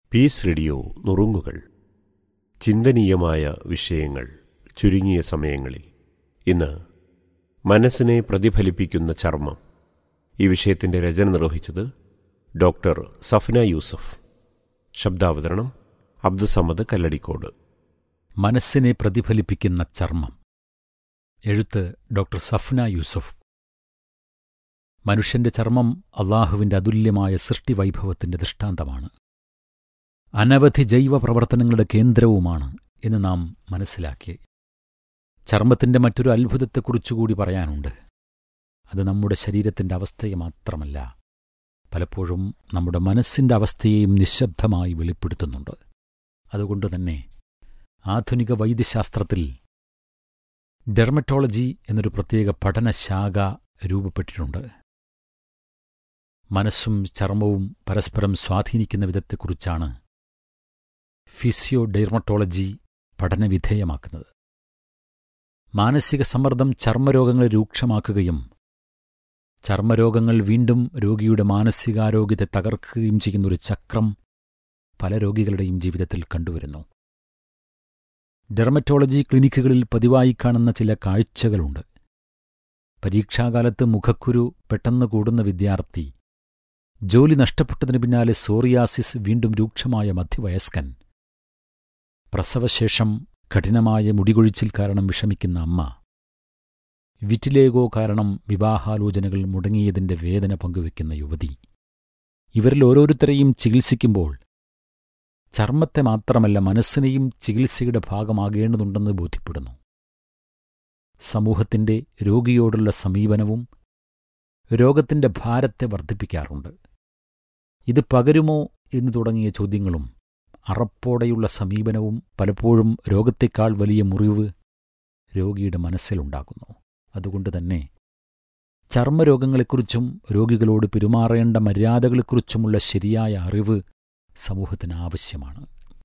Piece radio നുറുങ്ങുകൾ ചിന്തനീയമായ വിഷയങ്ങൾ ചുരുങ്ങിയ സമയങ്ങളിൽ ഇന്ന് മനസ്സിനെ പ്രതിഫലിപ്പിക്കുന്ന ചർമ്മം ഈ വിഷയത്തിന്റെ രചന നിർവഹിച്ചത് ഡോക്ടർ സഫ്ന യൂസഫ് ശബ്ദാവതരണം അബ്ദുസമദ് കല്ലടിക്കോട് മനസ്സിനെ പ്രതിഫലിപ്പിക്കുന്ന ചർമ്മം എഴുത്ത് ഡോക്ടർ സഫ്ന യൂസഫ് മനുഷ്യന്റെ ചർമ്മം അള്ളാഹുവിന്റെ അതുല്യമായ സൃഷ്ടിവൈഭവത്തിന്റെ ദൃഷ്ടാന്തമാണ് അനവധി ജൈവ പ്രവർത്തനങ്ങളുടെ കേന്ദ്രവുമാണ് എന്ന് നാം മനസ്സിലാക്കി ചർമ്മത്തിന്റെ മറ്റൊരു അത്ഭുതത്തെക്കുറിച്ചുകൂടി പറയാനുണ്ട് അത് നമ്മുടെ ശരീരത്തിന്റെ അവസ്ഥയെ മാത്രമല്ല പലപ്പോഴും നമ്മുടെ മനസ്സിന്റെ അവസ്ഥയെയും നിശബ്ദമായി വെളിപ്പെടുത്തുന്നുണ്ട് അതുകൊണ്ടുതന്നെ ആധുനിക വൈദ്യശാസ്ത്രത്തിൽ ഡെർമറ്റോളജി എന്നൊരു പ്രത്യേക പഠനശാഖ രൂപപ്പെട്ടിട്ടുണ്ട് മനസ്സും ചർമ്മവും പരസ്പരം സ്വാധീനിക്കുന്ന വിധത്തെക്കുറിച്ചാണ് ഫിസിയോ ഡെർമറ്റോളജി പഠനവിധേയമാക്കുന്നത് മാനസിക സമ്മർദ്ദം ചർമ്മരോഗങ്ങളെ രൂക്ഷമാക്കുകയും ചർമ്മരോഗങ്ങൾ വീണ്ടും രോഗിയുടെ മാനസികാരോഗ്യത്തെ തകർക്കുകയും ചെയ്യുന്നൊരു ചക്രം പല രോഗികളുടെയും ജീവിതത്തിൽ കണ്ടുവരുന്നു ഡെർമറ്റോളജി ക്ലിനിക്കുകളിൽ പതിവായി കാണുന്ന ചില കാഴ്ചകളുണ്ട് പരീക്ഷാകാലത്ത് മുഖക്കുരു പെട്ടെന്ന് കൂടുന്ന വിദ്യാർത്ഥി ജോലി നഷ്ടപ്പെട്ടതിന് പിന്നാലെ സോറിയാസിസ് വീണ്ടും രൂക്ഷമായ മധ്യവയസ്കൻ പ്രസവശേഷം കഠിനമായ മുടികൊഴിച്ചിൽ കാരണം വിഷമിക്കുന്ന അമ്മ വിറ്റിലേഗോ കാരണം വിവാഹാലോചനകൾ മുടങ്ങിയതിന്റെ വേദന പങ്കുവെക്കുന്ന യുവതി ഇവരിൽ ഓരോരുത്തരെയും ചികിത്സിക്കുമ്പോൾ ചർമ്മത്തെ മാത്രമല്ല മനസ്സിനെയും ചികിത്സയുടെ ഭാഗമാകേണ്ടതുണ്ടെന്ന് ബോധ്യപ്പെടുന്നു സമൂഹത്തിന്റെ രോഗിയോടുള്ള സമീപനവും രോഗത്തിന്റെ ഭാരത്തെ വർദ്ധിപ്പിക്കാറുണ്ട് ഇത് പകരുമോ എന്ന് തുടങ്ങിയ ചോദ്യങ്ങളും അറപ്പോടെയുള്ള സമീപനവും പലപ്പോഴും രോഗത്തെക്കാൾ വലിയ മുറിവ് രോഗിയുടെ മനസ്സിലുണ്ടാകുന്നു അതുകൊണ്ട് തന്നെ ചർമ്മരോഗങ്ങളെക്കുറിച്ചും രോഗികളോട് പെരുമാറേണ്ട മര്യാദകളെക്കുറിച്ചുമുള്ള ശരിയായ അറിവ് സമൂഹത്തിന് ആവശ്യമാണ്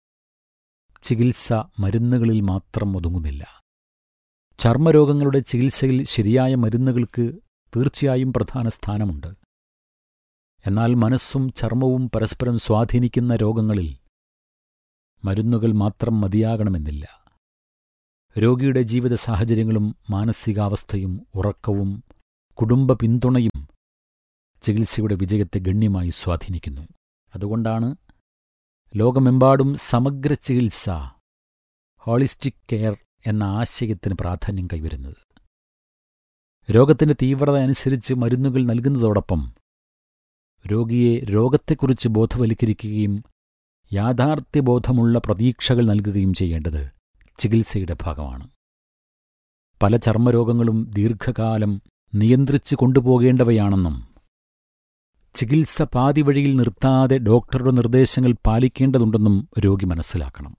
ചികിത്സ മരുന്നുകളിൽ മാത്രം ഒതുങ്ങുന്നില്ല ചർമ്മരോഗങ്ങളുടെ ചികിത്സയിൽ ശരിയായ മരുന്നുകൾക്ക് തീർച്ചയായും പ്രധാന സ്ഥാനമുണ്ട് എന്നാൽ മനസ്സും ചർമ്മവും പരസ്പരം സ്വാധീനിക്കുന്ന രോഗങ്ങളിൽ മരുന്നുകൾ മാത്രം മതിയാകണമെന്നില്ല രോഗിയുടെ ജീവിത സാഹചര്യങ്ങളും മാനസികാവസ്ഥയും ഉറക്കവും കുടുംബ പിന്തുണയും ചികിത്സയുടെ വിജയത്തെ ഗണ്യമായി സ്വാധീനിക്കുന്നു അതുകൊണ്ടാണ് ലോകമെമ്പാടും സമഗ്ര ചികിത്സ ഹോളിസ്റ്റിക് കെയർ എന്ന ആശയത്തിന് പ്രാധാന്യം കൈവരുന്നത് രോഗത്തിന്റെ തീവ്രത അനുസരിച്ച് മരുന്നുകൾ നൽകുന്നതോടൊപ്പം രോഗിയെ രോഗത്തെക്കുറിച്ച് ബോധവൽക്കരിക്കുകയും യാഥാർത്ഥ്യബോധമുള്ള പ്രതീക്ഷകൾ നൽകുകയും ചെയ്യേണ്ടത് ചികിത്സയുടെ ഭാഗമാണ് പല ചർമ്മരോഗങ്ങളും ദീർഘകാലം നിയന്ത്രിച്ചു കൊണ്ടുപോകേണ്ടവയാണെന്നും ചികിത്സ പാതി വഴിയിൽ നിർത്താതെ ഡോക്ടറുടെ നിർദ്ദേശങ്ങൾ പാലിക്കേണ്ടതുണ്ടെന്നും രോഗി മനസ്സിലാക്കണം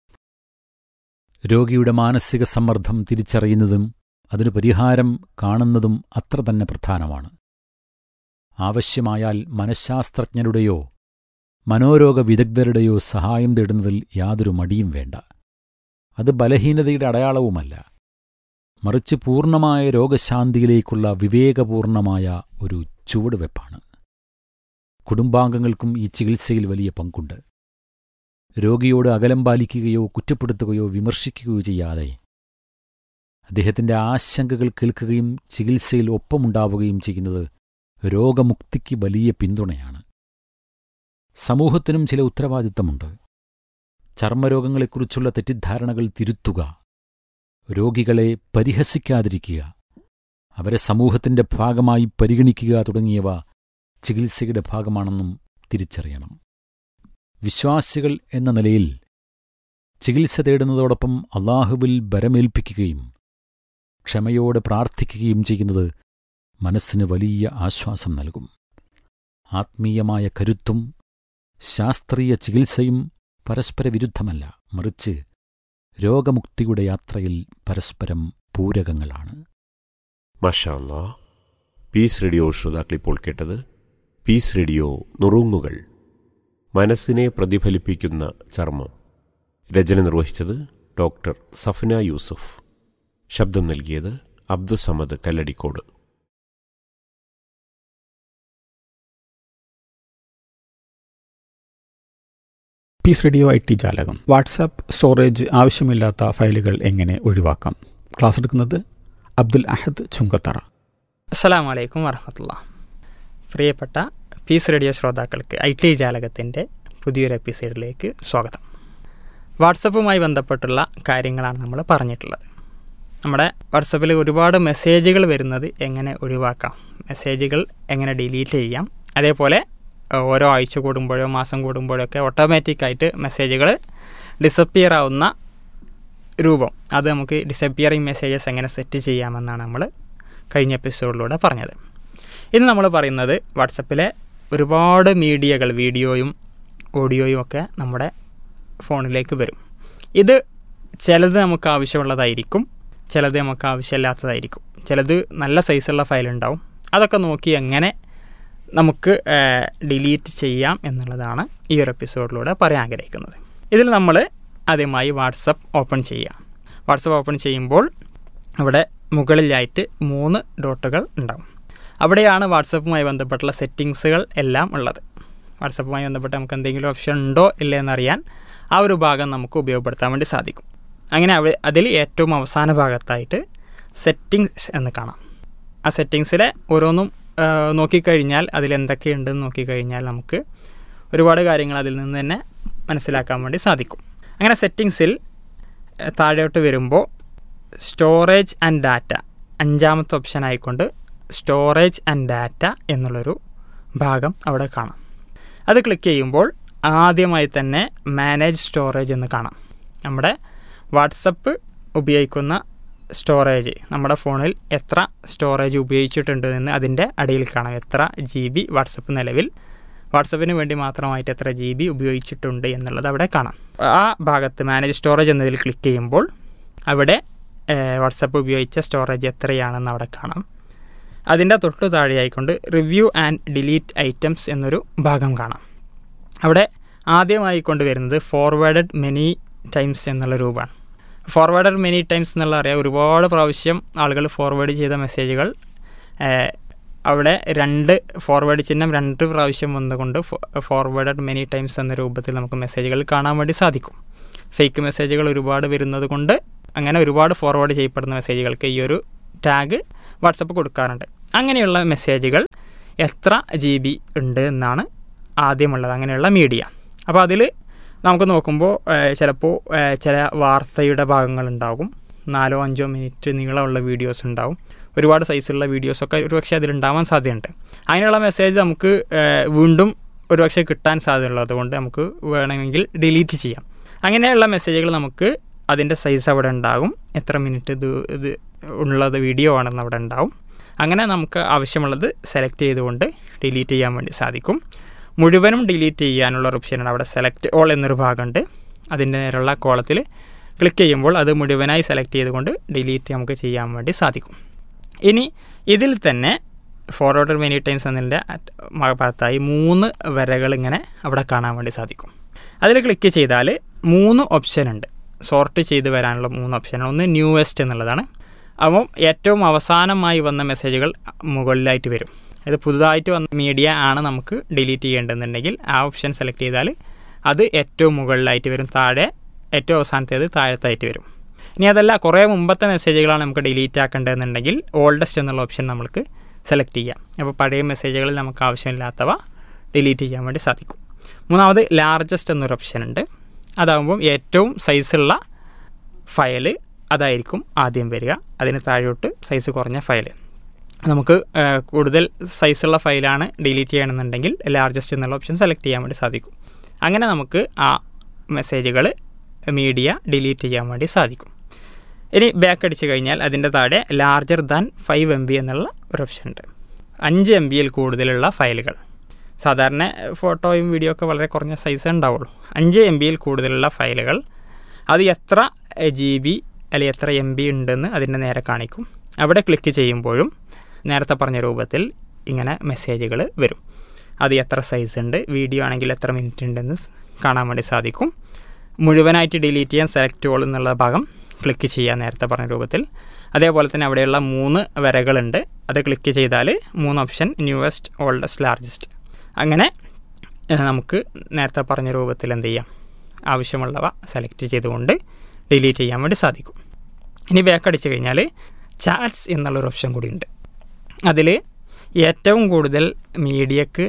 രോഗിയുടെ മാനസിക സമ്മർദ്ദം തിരിച്ചറിയുന്നതും അതിനു പരിഹാരം കാണുന്നതും അത്ര തന്നെ പ്രധാനമാണ് ആവശ്യമായാൽ മനഃശാസ്ത്രജ്ഞരുടെയോ മനോരോഗ വിദഗ്ധരുടെയോ സഹായം തേടുന്നതിൽ യാതൊരു മടിയും വേണ്ട അത് ബലഹീനതയുടെ അടയാളവുമല്ല മറിച്ച് പൂർണ്ണമായ രോഗശാന്തിയിലേക്കുള്ള വിവേകപൂർണമായ ഒരു ചുവടുവെപ്പാണ് കുടുംബാംഗങ്ങൾക്കും ഈ ചികിത്സയിൽ വലിയ പങ്കുണ്ട് രോഗിയോട് അകലം പാലിക്കുകയോ കുറ്റപ്പെടുത്തുകയോ വിമർശിക്കുകയോ ചെയ്യാതെ അദ്ദേഹത്തിന്റെ ആശങ്കകൾ കേൾക്കുകയും ചികിത്സയിൽ ഒപ്പമുണ്ടാവുകയും ചെയ്യുന്നത് രോഗമുക്തിക്ക് വലിയ പിന്തുണയാണ് സമൂഹത്തിനും ചില ഉത്തരവാദിത്തമുണ്ട് ചർമ്മരോഗങ്ങളെക്കുറിച്ചുള്ള തെറ്റിദ്ധാരണകൾ തിരുത്തുക രോഗികളെ പരിഹസിക്കാതിരിക്കുക അവരെ സമൂഹത്തിന്റെ ഭാഗമായി പരിഗണിക്കുക തുടങ്ങിയവ ചികിത്സയുടെ ഭാഗമാണെന്നും തിരിച്ചറിയണം വിശ്വാസികൾ എന്ന നിലയിൽ ചികിത്സ തേടുന്നതോടൊപ്പം അള്ളാഹുവിൽ ബരമേൽപ്പിക്കുകയും ക്ഷമയോടെ പ്രാർത്ഥിക്കുകയും ചെയ്യുന്നത് മനസ്സിന് വലിയ ആശ്വാസം നൽകും ആത്മീയമായ കരുത്തും ശാസ്ത്രീയ ചികിത്സയും പരസ്പര വിരുദ്ധമല്ല മറിച്ച് രോഗമുക്തിയുടെ യാത്രയിൽ പരസ്പരം പൂരകങ്ങളാണ് മഷാല്ലാ പീസ് റേഡിയോ ശ്രോതാക്കളിപ്പോൾ കേട്ടത് പീസ് റേഡിയോ നുറുങ്ങുകൾ മനസ്സിനെ പ്രതിഫലിപ്പിക്കുന്ന ചർമ്മം രചന നിർവഹിച്ചത് ഡോക്ടർ സഫ്ന യൂസഫ് ശബ്ദം നൽകിയത് Abdussamad Kalladikode peace radio I T ജാലകം വാട്സാപ്പ് സ്റ്റോറേജ് ആവശ്യമില്ലാത്ത ഫയലുകൾ എങ്ങനെ ഒഴിവാക്കാം ക്ലാസ് എടുക്കുന്നത് അബ്ദുൽ അഹദ് ചുങ്കത്തറ അസ്സലാം വലൈക്കും വറഹമത്തുള്ള പ്രിയപ്പെട്ട പീസ് റേഡിയോ ശ്രോതാക്കൾക്ക് ഐ ടി ജാലകത്തിൻ്റെ പുതിയൊരു എപ്പിസോഡിലേക്ക് സ്വാഗതം വാട്സപ്പുമായി ബന്ധപ്പെട്ടുള്ള കാര്യങ്ങളാണ് നമ്മൾ പറഞ്ഞിട്ടുള്ളത് നമ്മുടെ വാട്സപ്പിൽ ഒരുപാട് മെസ്സേജുകൾ വരുന്നത് എങ്ങനെ ഒഴിവാക്കാം മെസ്സേജുകൾ എങ്ങനെ ഡിലീറ്റ് ചെയ്യാം അതേപോലെ ഓരോ ആഴ്ച കൂടുമ്പോഴോ മാസം കൂടുമ്പോഴോ ഒക്കെ ഓട്ടോമാറ്റിക്കായിട്ട് മെസ്സേജുകൾ ഡിസപ്പിയർ ആവുന്ന രൂപം അത് നമുക്ക് ഡിസപ്പിയറിങ് മെസ്സേജസ് എങ്ങനെ സെറ്റ് ചെയ്യാമെന്നാണ് നമ്മൾ കഴിഞ്ഞ എപ്പിസോഡിലൂടെ പറഞ്ഞത് ഇന്ന് നമ്മൾ പറയുന്നത് വാട്സപ്പിലെ ഒരുപാട് മീഡിയകൾ വീഡിയോയും ഓഡിയോയും ഒക്കെ നമ്മുടെ ഫോണിലേക്ക് വരും ഇത് ചിലത് നമുക്ക് ആവശ്യമുള്ളതായിരിക്കും ചിലത് നമുക്ക് ആവശ്യമില്ലാത്തതായിരിക്കും ചിലത് നല്ല സൈസുള്ള ഫയൽ ഉണ്ടാവും അതൊക്കെ നോക്കി എങ്ങനെ നമുക്ക് ഡിലീറ്റ് ചെയ്യാം എന്നുള്ളതാണ് ഈ ഒരു എപ്പിസോഡിലൂടെ പറയാൻ ആഗ്രഹിക്കുന്നത് ഇതിൽ നമ്മൾ ആദ്യമായി വാട്സപ്പ് ഓപ്പൺ ചെയ്യുക വാട്സപ്പ് ഓപ്പൺ ചെയ്യുമ്പോൾ അവിടെ മുകളിലായിട്ട് മൂന്ന് ഡോട്ടുകൾ ഉണ്ടാവും അവിടെയാണ് വാട്സപ്പുമായി ബന്ധപ്പെട്ടുള്ള സെറ്റിങ്സുകൾ എല്ലാം ഉള്ളത് വാട്സപ്പുമായി ബന്ധപ്പെട്ട് നമുക്ക് എന്തെങ്കിലും ഓപ്ഷൻ ഉണ്ടോ ഇല്ലേ എന്നറിയാൻ ആ ഒരു ഭാഗം നമുക്ക് ഉപയോഗപ്പെടുത്താൻ വേണ്ടി സാധിക്കും അങ്ങനെ അവിടെ അതിൽ ഏറ്റവും അവസാന ഭാഗത്തായിട്ട് സെറ്റിങ്സ് എന്ന് കാണാം ആ സെറ്റിങ്സിലെ ഓരോന്നും നോക്കിക്കഴിഞ്ഞാൽ അതിൽ എന്തൊക്കെയുണ്ടെന്ന് നോക്കിക്കഴിഞ്ഞാൽ നമുക്ക് ഒരുപാട് കാര്യങ്ങൾ അതിൽ നിന്ന് തന്നെ മനസ്സിലാക്കാൻ വേണ്ടി സാധിക്കും അങ്ങനെ സെറ്റിങ്സിൽ താഴോട്ട് വരുമ്പോൾ സ്റ്റോറേജ് ആൻഡ് ഡാറ്റ അഞ്ചാമത്തെ ഓപ്ഷൻ ആയിക്കൊണ്ട് സ്റ്റോറേജ് ആൻഡ് ഡാറ്റ എന്നുള്ളൊരു ഭാഗം അവിടെ കാണാം അത് ക്ലിക്ക് ചെയ്യുമ്പോൾ ആദ്യമായി തന്നെ മാനേജ് സ്റ്റോറേജ് എന്ന് കാണാം നമ്മുടെ വാട്സപ്പ് ഉപയോഗിക്കുന്ന സ്റ്റോറേജ് നമ്മുടെ ഫോണിൽ എത്ര സ്റ്റോറേജ് ഉപയോഗിച്ചിട്ടുണ്ട് എന്ന് അതിൻ്റെ അടിയിൽ കാണാം എത്ര ജി ബി വാട്സപ്പ് നിലവിൽ വാട്സപ്പിന് വേണ്ടി മാത്രമായിട്ട് എത്ര ജി ബി ഉപയോഗിച്ചിട്ടുണ്ട് എന്നുള്ളത് അവിടെ കാണാം ആ ഭാഗത്ത് മാനേജ് സ്റ്റോറേജ് എന്നതിൽ ക്ലിക്ക് ചെയ്യുമ്പോൾ അവിടെ വാട്സപ്പ് ഉപയോഗിച്ച സ്റ്റോറേജ് എത്രയാണെന്ന് അവിടെ കാണാം അതിൻ്റെ തൊട്ടു താഴെയായിക്കൊണ്ട് റിവ്യൂ ആൻഡ് ഡിലീറ്റ് ഐറ്റംസ് എന്നൊരു ഭാഗം കാണാം അവിടെ ആദ്യമായി കൊണ്ടുവരുന്നത് ഫോർവേഡഡ് മെനി ടൈംസ് എന്നുള്ള രൂപമാണ് ഫോർവേഡഡ് മെനി ടൈംസ് എന്നുള്ള അറിയാം ഒരുപാട് പ്രാവശ്യം ആളുകൾ ഫോർവേഡ് ചെയ്ത മെസ്സേജുകൾ അവിടെ രണ്ട് ഫോർവേഡ് ചിഹ്നം രണ്ട് പ്രാവശ്യം വന്നുകൊണ്ട് ഫോർവേഡഡ് മെനി ടൈംസ് എന്ന രൂപത്തിൽ നമുക്ക് മെസ്സേജുകൾ കാണാൻ വേണ്ടി സാധിക്കും ഫേക്ക് മെസ്സേജുകൾ ഒരുപാട് വരുന്നത് കൊണ്ട് അങ്ങനെ ഒരുപാട് ഫോർവേഡ് ചെയ്യപ്പെടുന്ന മെസ്സേജുകൾക്ക് ഈ ഒരു ടാഗ് വാട്സപ്പ് കൊടുക്കാറുണ്ട് അങ്ങനെയുള്ള മെസ്സേജുകൾ എത്ര ജി ബി ഉണ്ട് എന്നാണ് ആദ്യമുള്ളത് അങ്ങനെയുള്ള മീഡിയ അപ്പോൾ അതിൽ നമുക്ക് നോക്കുമ്പോൾ ചിലപ്പോൾ ചില വാർത്തയുടെ ഭാഗങ്ങളുണ്ടാകും നാലോ അഞ്ചോ മിനിറ്റ് നീളമുള്ള വീഡിയോസ് ഉണ്ടാവും ഒരുപാട് സൈസുള്ള വീഡിയോസൊക്കെ ഒരുപക്ഷെ അതിലുണ്ടാവാൻ സാധ്യതയുണ്ട് അങ്ങനെയുള്ള മെസ്സേജ് നമുക്ക് വീണ്ടും ഒരുപക്ഷെ കിട്ടാൻ സാധ്യതയുള്ളത് കൊണ്ട് നമുക്ക് വേണമെങ്കിൽ ഡിലീറ്റ് ചെയ്യാം അങ്ങനെയുള്ള മെസ്സേജുകൾ നമുക്ക് അതിൻ്റെ സൈസ് അവിടെ ഉണ്ടാകും എത്ര മിനിറ്റ് ഇത് ഇത് ഉള്ളത് വീഡിയോ ആണെന്ന് അവിടെ ഉണ്ടാവും അങ്ങനെ നമുക്ക് ആവശ്യമുള്ളത് സെലക്ട് ചെയ്തുകൊണ്ട് ഡിലീറ്റ് ചെയ്യാൻ വേണ്ടി സാധിക്കും മുഴുവനും ഡിലീറ്റ് ചെയ്യാനുള്ള ഒരു ഓപ്ഷനാണ് അവിടെ സെലക്ട് ഓൾ എന്നൊരു ഭാഗമുണ്ട് അതിൻ്റെ നേരെയുള്ള കോളത്തിൽ ക്ലിക്ക് ചെയ്യുമ്പോൾ അത് മുഴുവനായി സെലക്ട് ചെയ്തുകൊണ്ട് ഡിലീറ്റ് നമുക്ക് ചെയ്യാൻ വേണ്ടി സാധിക്കും ഇനി ഇതിൽ തന്നെ ഫോർവേഡ് മെനി ടൈംസ് എന്നതിൻ്റെ ഭാഗത്തായി മൂന്ന് വരകൾ ഇങ്ങനെ അവിടെ കാണാൻ വേണ്ടി സാധിക്കും അതിൽ ക്ലിക്ക് ചെയ്താൽ മൂന്ന് ഓപ്ഷൻ ഉണ്ട് സോർട്ട് ചെയ്ത് വരാനുള്ള മൂന്ന് ഓപ്ഷനാണ് ഒന്ന് ന്യൂവെസ്റ്റ് എന്നുള്ളതാണ് അപ്പം ഏറ്റവും അവസാനമായി വന്ന മെസ്സേജുകൾ മുകളിലായിട്ട് വരും ഇത് പുതുതായിട്ട് വന്ന മീഡിയ ആണ് നമുക്ക് ഡിലീറ്റ് ചെയ്യേണ്ടതെന്നുണ്ടെങ്കിൽ ആ ഓപ്ഷൻ സെലക്ട് ചെയ്താൽ അത് ഏറ്റവും മുകളിലായിട്ട് വരും താഴെ ഏറ്റവും അവസാനത്തേത് താഴത്തായിട്ട് വരും ഇനി അതല്ല കുറേ മുമ്പത്തെ മെസ്സേജുകളാണ് നമുക്ക് ഡിലീറ്റ് ആക്കേണ്ടതെന്നുണ്ടെങ്കിൽ ഓൾഡസ്റ്റ് എന്നുള്ള ഓപ്ഷൻ നമുക്ക് സെലക്ട് ചെയ്യാം അപ്പോൾ പഴയ മെസ്സേജുകളിൽ നമുക്ക് ആവശ്യമില്ലാത്തവ ഡിലീറ്റ് ചെയ്യാൻ വേണ്ടി സാധിക്കും മൂന്നാമത് ലാർജസ്റ്റ് എന്നൊരു ഓപ്ഷൻ ഉണ്ട് അതാകുമ്പം ഏറ്റവും സൈസുള്ള ഫയൽ അതായിരിക്കും ആദ്യം വരിക അതിന് താഴോട്ട് സൈസ് കുറഞ്ഞ ഫയൽ നമുക്ക് കൂടുതൽ സൈസുള്ള ഫയലാണ് ഡിലീറ്റ് ചെയ്യണമെന്നുണ്ടെങ്കിൽ ലാർജസ്റ്റ് എന്നുള്ള ഓപ്ഷൻ സെലക്ട് ചെയ്യാൻ വേണ്ടി സാധിക്കും അങ്ങനെ നമുക്ക് ആ മെസ്സേജുകൾ മീഡിയ ഡിലീറ്റ് ചെയ്യാൻ വേണ്ടി സാധിക്കും ഇനി ബാക്ക് അടിച്ചു കഴിഞ്ഞാൽ അതിൻ്റെ താഴെ larger than five M B എന്നുള്ള ഒരു ഓപ്ഷൻ ഉണ്ട് അഞ്ച് എം ബിയിൽ കൂടുതലുള്ള ഫയലുകൾ സാധാരണ ഫോട്ടോയും വീഡിയോ ഒക്കെ വളരെ കുറഞ്ഞ സൈസ് ഉണ്ടാവുള്ളൂ അഞ്ച് എം ബിയിൽ കൂടുതലുള്ള ഫയലുകൾ അത് എത്ര ജി ബി അല്ലെങ്കിൽ എത്ര എം ബി ഉണ്ടെന്ന് അതിൻ്റെ നേരെ കാണിക്കും അവിടെ ക്ലിക്ക് ചെയ്യുമ്പോഴും നേരത്തെ പറഞ്ഞ രൂപത്തിൽ ഇങ്ങനെ മെസ്സേജുകൾ വരും അത് എത്ര സൈസ് ഉണ്ട് വീഡിയോ ആണെങ്കിൽ എത്ര മിനിറ്റ് ഉണ്ടെന്ന് കാണാൻ വേണ്ടി സാധിക്കും മുഴുവനായിട്ട് ഡിലീറ്റ് ചെയ്യാൻ സെലക്ട് ഓൾ എന്നുള്ള ഭാഗം ക്ലിക്ക് ചെയ്യാൻ നേരത്തെ പറഞ്ഞ രൂപത്തിൽ അതേപോലെ തന്നെ അവിടെയുള്ള മൂന്ന് വരകളുണ്ട് അത് ക്ലിക്ക് ചെയ്താൽ മൂന്ന് ഓപ്ഷൻ ന്യൂവസ്റ്റ് ഓൾഡസ്റ്റ് ലാർജസ്റ്റ് അങ്ങനെ നമുക്ക് നേരത്തെ പറഞ്ഞ രൂപത്തിൽ എന്ത് ചെയ്യാം ആവശ്യമുള്ളവ സെലക്ട് ചെയ്തുകൊണ്ട് ഡിലീറ്റ് ചെയ്യാൻ വേണ്ടി സാധിക്കും ഇനി ബാക്ക് അടിച്ചു കഴിഞ്ഞാൽ ചാറ്റ്സ് എന്നുള്ളൊരു ഓപ്ഷൻ കൂടി ഉണ്ട് അതിൽ ഏറ്റവും കൂടുതൽ മീഡിയക്ക്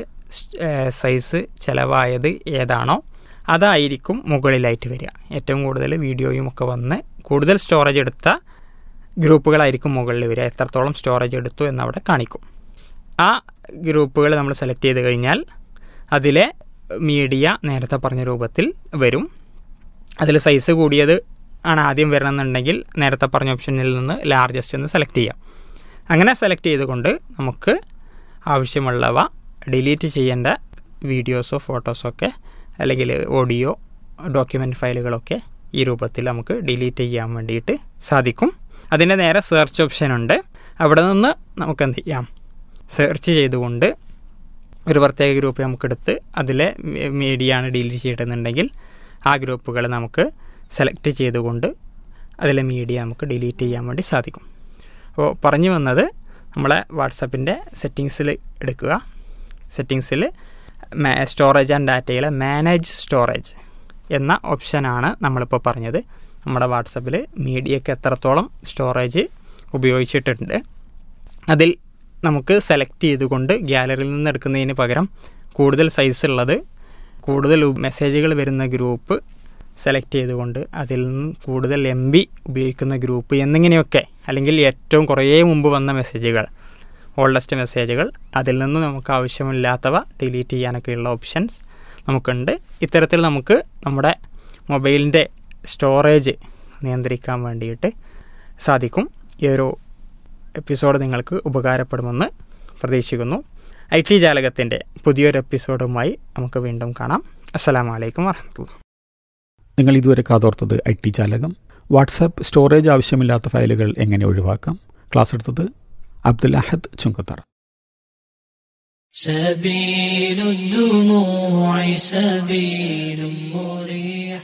സൈസ് ചിലവായത് ഏതാണോ അതായിരിക്കും മുകളിലായിട്ട് വരിക ഏറ്റവും കൂടുതൽ വീഡിയോയും ഒക്കെ വന്ന് കൂടുതൽ സ്റ്റോറേജ് എടുത്ത ഗ്രൂപ്പുകളായിരിക്കും മുകളിൽ വരിക എത്രത്തോളം സ്റ്റോറേജ് എടുത്തു എന്നവിടെ കാണിക്കും ആ ഗ്രൂപ്പുകൾ നമ്മൾ സെലക്ട് ചെയ്ത് കഴിഞ്ഞാൽ അതിലെ മീഡിയ നേരത്തെ പറഞ്ഞ രൂപത്തിൽ വരും അതിൽ സൈസ് കൂടിയത് ആണ് ആദ്യം വരണമെന്നുണ്ടെങ്കിൽ നേരത്തെ പറഞ്ഞ ഓപ്ഷനിൽ നിന്ന് ലാർജസ്റ്റ് എന്ന് സെലക്ട് ചെയ്യാം അങ്ങനെ സെലക്ട് ചെയ്തുകൊണ്ട് നമുക്ക് ആവശ്യമുള്ളവ ഡിലീറ്റ് ചെയ്യേണ്ട വീഡിയോസോ ഫോട്ടോസോ ഒക്കെ അല്ലെങ്കിൽ ഓഡിയോ ഡോക്യുമെൻ്റ് ഫയലുകളൊക്കെ ഈ രൂപത്തിൽ നമുക്ക് ഡിലീറ്റ് ചെയ്യാൻ വേണ്ടിയിട്ട് സാധിക്കും അതിൻ്റെ നേരെ സെർച്ച് ഓപ്ഷൻ ഉണ്ട് അവിടെ നിന്ന് നമുക്ക് എന്ത് ചെയ്യാം സെർച്ച് ചെയ്തുകൊണ്ട് ഒരു പ്രത്യേക ഗ്രൂപ്പ് നമുക്കെടുത്ത് അതിലെ മീഡിയ ആണ് ഡിലീറ്റ് ചെയ്യണമെന്നുണ്ടെങ്കിൽ ആ ഗ്രൂപ്പുകൾ നമുക്ക് സെലക്ട് ചെയ്തുകൊണ്ട് അതിലെ മീഡിയ നമുക്ക് ഡിലീറ്റ് ചെയ്യാൻ വേണ്ടി സാധിക്കും അപ്പോൾ പറഞ്ഞു വന്നത് നമ്മളെ വാട്സപ്പിൻ്റെ സെറ്റിങ്സിൽ എടുക്കുക സെറ്റിങ്സിൽ സ്റ്റോറേജ് ആൻഡ് ഡാറ്റയിലെ മാനേജ് സ്റ്റോറേജ് എന്ന ഓപ്ഷനാണ് നമ്മളിപ്പോൾ പറഞ്ഞത് നമ്മുടെ വാട്സപ്പിൽ മീഡിയക്ക് എത്രത്തോളം സ്റ്റോറേജ് ഉപയോഗിച്ചിട്ടുണ്ട് അതിൽ നമുക്ക് സെലക്ട് ചെയ്തുകൊണ്ട് ഗ്യാലറിയിൽ നിന്ന് എടുക്കുന്നതിന് പകരം കൂടുതൽ സൈസ് ഉള്ളത് കൂടുതൽ മെസ്സേജുകൾ വരുന്ന ഗ്രൂപ്പ് സെലക്ട് ചെയ്തുകൊണ്ട് അതിൽ നിന്ന് കൂടുതൽ എം ബി ഉപയോഗിക്കുന്ന ഗ്രൂപ്പ് എന്നിങ്ങനെയൊക്കെ അല്ലെങ്കിൽ ഏറ്റവും കുറേ മുമ്പ് വന്ന മെസ്സേജുകൾ ഓൾഡസ്റ്റ് മെസ്സേജുകൾ അതിൽ നിന്ന് നമുക്ക് ആവശ്യമില്ലാത്തവ ഡിലീറ്റ് ചെയ്യാനൊക്കെയുള്ള ഓപ്ഷൻസ് നമുക്കുണ്ട് ഇത്തരത്തിൽ നമുക്ക് നമ്മുടെ മൊബൈലിൻ്റെ സ്റ്റോറേജ് നിയന്ത്രിക്കാൻ വേണ്ടിയിട്ട് സാധിക്കും ഈ ഒരു എപ്പിസോഡ് നിങ്ങൾക്ക് ഉപകാരപ്പെടുമെന്ന് പ്രതീക്ഷിക്കുന്നു ഐ ടി ജാലകത്തിൻ്റെ പുതിയൊരു എപ്പിസോഡുമായി നമുക്ക് വീണ്ടും കാണാം അസ്സലാമലൈക്കും വാഹമത്തുള്ള നിങ്ങൾ ഇതുവരെ കാതോർത്തത് ഐ ടി ജാലകം വാട്സാപ്പ് സ്റ്റോറേജ് ആവശ്യമില്ലാത്ത ഫയലുകൾ എങ്ങനെ ഒഴിവാക്കാം ക്ലാസ് എടുത്തത് അബ്ദുൽ അഹദ് ചുങ്കത്തറ سبيل الدموع سبيل مريح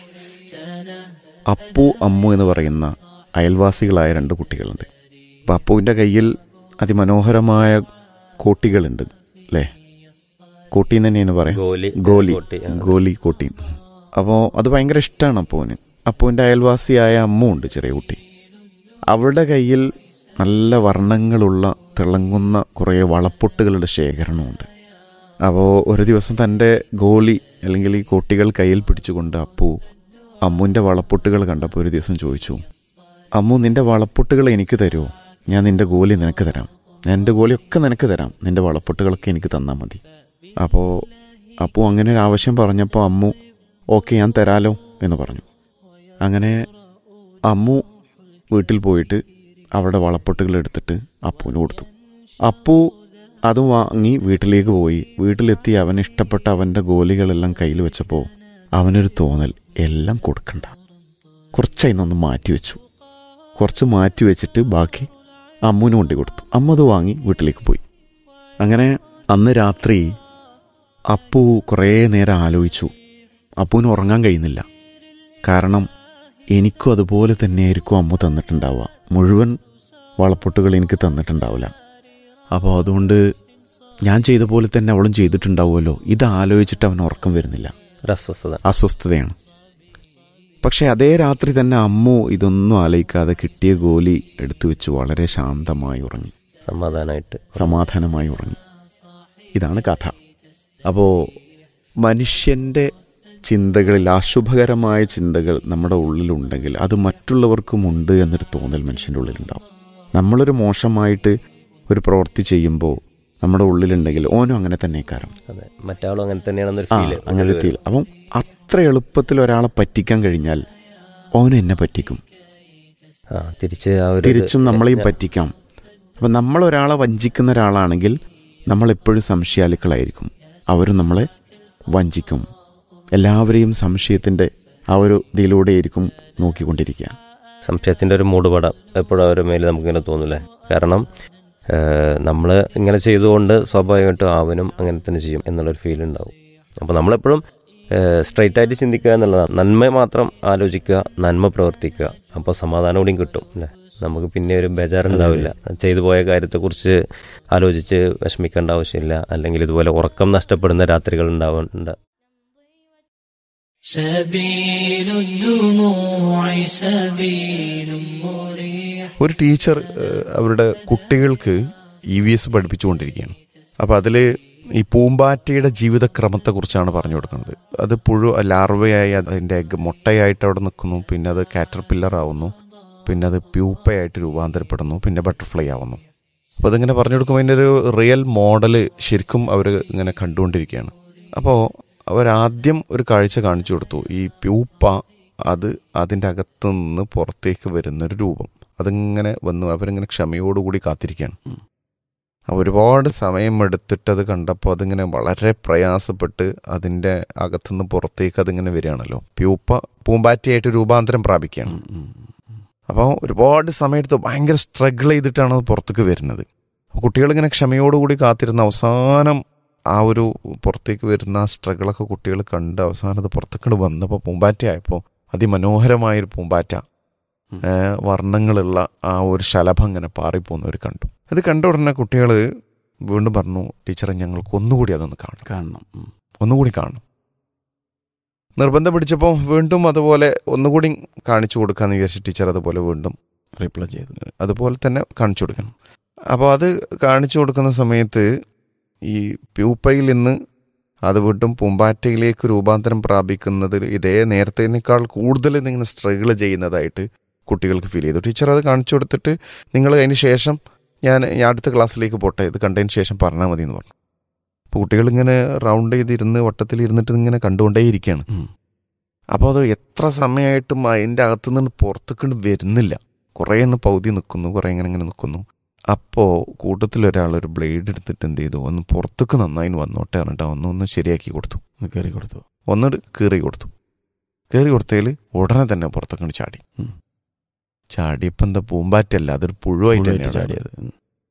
അപ്പു അമ്മു എന്ന് പറയുന്ന അയൽവാസികളായ രണ്ട് കുട്ടികളുണ്ട് അപ്പം അപ്പുവിൻ്റെ കയ്യിൽ അതിമനോഹരമായ കോട്ടികളുണ്ട് അല്ലേ കോട്ടി എന്ന് തന്നെയാണ് പറയാം ഗോലി ഗോലി കോട്ടി, ആ. ഗോലി കോട്ടി അപ്പോൾ അത് ഭയങ്കര ഇഷ്ടമാണ് അപ്പുവിന് അപ്പുവിൻ്റെ അയൽവാസിയായ അമ്മു ഉണ്ട് ചെറിയ കുട്ടി അവളുടെ കയ്യിൽ നല്ല വർണ്ണങ്ങളുള്ള തിളങ്ങുന്ന കുറേ വളപ്പൊട്ടുകളുടെ ശേഖരണമുണ്ട് അപ്പോൾ ഒരു ദിവസം തൻ്റെ ഗോലി അല്ലെങ്കിൽ ഈ കോട്ടികൾ കയ്യിൽ പിടിച്ചുകൊണ്ട് അപ്പു അമ്മുവിൻ്റെ വളപ്പൊട്ടുകൾ കണ്ടപ്പോൾ ഒരു ദിവസം ചോദിച്ചു അമ്മു നിന്റെ വളപ്പൊട്ടുകൾ എനിക്ക് തരുമോ ഞാൻ നിന്റെ ഗോലി നിനക്ക് തരാം ഞാൻ എൻ്റെ ഗോലിയൊക്കെ നിനക്ക് തരാം നിന്റെ വളപ്പൊട്ടുകളൊക്കെ എനിക്ക് തന്നാൽ മതി അപ്പോൾ അപ്പു അങ്ങനെ ഒരു ആവശ്യം പറഞ്ഞപ്പോൾ അമ്മു ഓക്കെ ഞാൻ തരാലോ എന്ന് പറഞ്ഞു അങ്ങനെ അമ്മു വീട്ടിൽ പോയിട്ട് അവിടെ വളപ്പൊട്ടുകൾ എടുത്തിട്ട് അപ്പുവിന് കൊടുത്തു അപ്പു അത് വാങ്ങി വീട്ടിലേക്ക് പോയി വീട്ടിലെത്തി അവന് ഇഷ്ടപ്പെട്ട അവൻ്റെ ഗോലികളെല്ലാം കയ്യിൽ വെച്ചപ്പോൾ അവനൊരു തോന്നൽ എല്ലാം കൊടുക്കണ്ട കുറച്ചായി നിന്ന് മാറ്റി വെച്ചു കുറച്ച് മാറ്റി വെച്ചിട്ട് ബാക്കി അമ്മുവിന് കൊണ്ടു കൊടുത്തു അമ്മ അത് വാങ്ങി വീട്ടിലേക്ക് പോയി അങ്ങനെ അന്ന് രാത്രി അപ്പു കുറേ നേരം ആലോചിച്ചു അപ്പുവിന് ഉറങ്ങാൻ കഴിയുന്നില്ല കാരണം എനിക്കും അതുപോലെ തന്നെയായിരിക്കും അമ്മ തന്നിട്ടുണ്ടാവുക മുഴുവൻ വളപ്പൊട്ടുകൾ എനിക്ക് തന്നിട്ടുണ്ടാവില്ല അപ്പോൾ അതുകൊണ്ട് ഞാൻ ചെയ്ത പോലെ തന്നെ അവളും ചെയ്തിട്ടുണ്ടാവുമല്ലോ ഇത് ആലോചിച്ചിട്ട് അവന് ഉറക്കം വരുന്നില്ല ഒരു അസ്വസ്ഥത അസ്വസ്ഥതയാണ് പക്ഷെ അതേ രാത്രി തന്നെ അമ്മു ഇതൊന്നും ആലോചിക്കാതെ കിട്ടിയ ഗോലി എടുത്തു വെച്ച് വളരെ ശാന്തമായി ഉറങ്ങി സമാധാനമായിട്ട് സമാധാനമായി ഉറങ്ങി ഇതാണ് കഥ അപ്പോൾ മനുഷ്യൻ്റെ ചിന്തകളിൽ അശുഭകരമായ ചിന്തകൾ നമ്മുടെ ഉള്ളിലുണ്ടെങ്കിൽ അത് മറ്റുള്ളവർക്കുമുണ്ട് എന്നൊരു തോന്നൽ മനുഷ്യൻ്റെ ഉള്ളിലുണ്ടാവും നമ്മളൊരു മോശമായിട്ട് ഒരു പ്രവൃത്തി ചെയ്യുമ്പോൾ നമ്മുടെ ഉള്ളിലുണ്ടെങ്കിൽ ഓനും അങ്ങനെ തന്നെ കാരണം അതെ മറ്റാളും അങ്ങനെ തന്നെയാണെന്നൊരു ആ ഫീല് അങ്ങനെ ഫീൽ അപ്പം അത്ര എളുപ്പത്തിൽ ഒരാളെ പറ്റിക്കാൻ കഴിഞ്ഞാൽ ഓനും എന്നെ പറ്റിക്കും ആ തിരിച്ച് ആ ഒരു തിരിച്ചും നമ്മളെയും പറ്റിക്കാം അപ്പം നമ്മൾ ഒരാളെ വഞ്ചിക്കുന്ന ഒരാളാണെങ്കിൽ നമ്മളെപ്പോഴും സംശയാലുക്കളായിരിക്കും അവരും നമ്മളെ വഞ്ചിക്കും എല്ലാവരെയും സംശയത്തിൻ്റെ ആ ഒരു ഇതിലൂടെയായിരിക്കും നോക്കിക്കൊണ്ടിരിക്കുക സംശയത്തിന്റെ ഒരു മൂടുപടം എപ്പോഴും അവരുടെ മേലെ നമുക്കിങ്ങനെ തോന്നൂലേ കാരണം നമ്മൾ ഇങ്ങനെ ചെയ്തുകൊണ്ട് സ്വാഭാവികമായിട്ടും അവനും അങ്ങനെ തന്നെ ചെയ്യും എന്നുള്ളൊരു ഫീൽ ഉണ്ടാവും അപ്പോൾ നമ്മളെപ്പോഴും സ്ട്രൈറ്റ് ആയിട്ട് ചിന്തിക്കുക എന്നുള്ളതാണ് നന്മ മാത്രം ആലോചിക്കുക നന്മ പ്രവർത്തിക്കുക അപ്പോൾ സമാധാനം കൂടിയും കിട്ടും അല്ലേ നമുക്ക് പിന്നെ ഒരു ബേജാറുണ്ടാവില്ല ചെയ്തു പോയ കാര്യത്തെക്കുറിച്ച് ആലോചിച്ച് വിഷമിക്കേണ്ട ആവശ്യമില്ല അല്ലെങ്കിൽ ഇതുപോലെ ഉറക്കം നഷ്ടപ്പെടുന്ന രാത്രികൾ ഉണ്ടാവുന്നുണ്ട് سبيل الدموع سبيل مريح ഒരു ടീച്ചർ ഏഹ്, അവരുടെ കുട്ടികൾക്ക് ഇ വി എസ് പഠിപ്പിച്ചുകൊണ്ടിരിക്കുകയാണ് അപ്പോൾ അതിൽ ഈ പൂമ്പാറ്റയുടെ ജീവിതക്രമത്തെക്കുറിച്ചാണ് പറഞ്ഞു കൊടുക്കുന്നത് അത് പുഴു ലാർവയായി അതിൻ്റെ എഗ് മുട്ടയായിട്ട് അവിടെ നിൽക്കുന്നു പിന്നെ അത് കാറ്റർ പില്ലർ ആവുന്നു പിന്നെ അത് പ്യൂപ്പയായിട്ട് രൂപാന്തരപ്പെടുന്നു പിന്നെ ബട്ടർഫ്ലൈ ആവുന്നു അപ്പോൾ അതിങ്ങനെ പറഞ്ഞു കൊടുക്കുമ്പോൾ അതിൻ്റെ ഒരു റിയൽ മോഡല് ശരിക്കും അവർ ഇങ്ങനെ കണ്ടുകൊണ്ടിരിക്കുകയാണ് അപ്പോൾ അവരാദ്യം ഒരു കാഴ്ച കാണിച്ചു കൊടുത്തു ഈ പ്യൂപ്പ അത് അതിൻ്റെ അകത്ത് നിന്ന് പുറത്തേക്ക് വരുന്നൊരു രൂപം അതിങ്ങനെ വന്നു അവരിങ്ങനെ ക്ഷമയോടുകൂടി കാത്തിരിക്കുകയാണ് അപ്പോൾ ഒരുപാട് സമയം എടുത്തിട്ട് അത് കണ്ടപ്പോൾ അതിങ്ങനെ വളരെ പ്രയാസപ്പെട്ട് അതിൻ്റെ അകത്തുനിന്ന് പുറത്തേക്ക് അതിങ്ങനെ വരികയാണല്ലോ പ്യൂപ്പ പൂമ്പാറ്റയായിട്ട് രൂപാന്തരം പ്രാപിക്കുകയാണ് അപ്പോൾ ഒരുപാട് സമയത്ത് ഭയങ്കര സ്ട്രഗിൾ ചെയ്തിട്ടാണ് അത് പുറത്തേക്ക് വരുന്നത് അപ്പോൾ കുട്ടികളിങ്ങനെ ക്ഷമയോടുകൂടി കാത്തിരുന്ന അവസാനം ആ ഒരു പുറത്തേക്ക് വരുന്ന ആ സ്ട്രഗിളൊക്കെ കുട്ടികൾ കണ്ട് അവസാനം അത് പുറത്തേക്ക് വന്നപ്പോൾ പൂമ്പാറ്റയായപ്പോൾ അതിമനോഹരമായൊരു പൂമ്പാറ്റ ഏ, വർണ്ണങ്ങളുള്ള ആ ഒരു ശലഭം ഇങ്ങനെ പാറിപ്പോകുന്നവർ കണ്ടു അത് കണ്ട ഉടനെ കുട്ടികൾ വീണ്ടും പറഞ്ഞു ടീച്ചറെ ഞങ്ങൾക്ക് ഒന്നുകൂടി അതൊന്ന് കാണണം കാണണം ഉം. ഒന്നുകൂടി കാണും നിർബന്ധം പിടിച്ചപ്പോൾ വീണ്ടും അതുപോലെ ഒന്നുകൂടി കാണിച്ചു കൊടുക്കാന്ന് വിചാരിച്ച ടീച്ചർ അതുപോലെ വീണ്ടും റിപ്ലൈ ചെയ്തു അതുപോലെ തന്നെ കാണിച്ചു കൊടുക്കണം അപ്പോൾ അത് കാണിച്ചു കൊടുക്കുന്ന സമയത്ത് ഈ പ്യൂപ്പയിൽ നിന്ന് അത് വീണ്ടും പൂമ്പാറ്റയിലേക്ക് രൂപാന്തരം പ്രാപിക്കുന്നതിൽ ഇതേ നേരത്തേനേക്കാൾ കൂടുതൽ നിങ്ങൾ സ്ട്രഗിൾ ചെയ്യുന്നതായിട്ട് കുട്ടികൾക്ക് ഫീൽ ചെയ്തു ടീച്ചർ അത് കാണിച്ചു കൊടുത്തിട്ട് നിങ്ങൾ അതിന് ശേഷം ഞാൻ ഞാൻ അടുത്ത ക്ലാസ്സിലേക്ക് പോട്ടെ ഇത് കണ്ടതിന് ശേഷം പറഞ്ഞാൽ മതി എന്ന് പറഞ്ഞു അപ്പോൾ കുട്ടികളിങ്ങനെ റൗണ്ട് ചെയ്തിരുന്ന് വട്ടത്തിൽ ഇരുന്നിട്ട് ഇങ്ങനെ കണ്ടുകൊണ്ടേയിരിക്കുകയാണ് ഉം. അപ്പോൾ അത് എത്ര സമയമായിട്ടും അതിൻ്റെ അകത്തുനിന്ന് പുറത്തേക്ക് വരുന്നില്ല കുറേ എണ്ണം പൗതി നിൽക്കുന്നു കുറേ ഇങ്ങനെ ഇങ്ങനെ നിൽക്കുന്നു അപ്പോൾ കൂട്ടത്തിലൊരാൾ ഒരു ബ്ലേഡ് എടുത്തിട്ട് എന്ത് ചെയ്തു ഒന്ന് പുറത്തേക്ക് നന്നായി വന്നോട്ടെ പറഞ്ഞിട്ട് ഒന്ന് ഒന്ന് ശരിയാക്കി കൊടുത്തു ഒന്ന് കയറി കൊടുത്തു ഒന്ന് കീറി കൊടുത്തു കീറി കൊടുത്തതിൽ ഉടനെ തന്നെ പുറത്തേക്ക് ചാടി ഉം. ചാടിയപ്പോൾ എന്താ പൂമ്പാറ്റല്ല അതൊരു പുഴുവായിട്ട് പുഴുവായിട്ട് തന്നെയാണ് ചാടിയത് ഉം.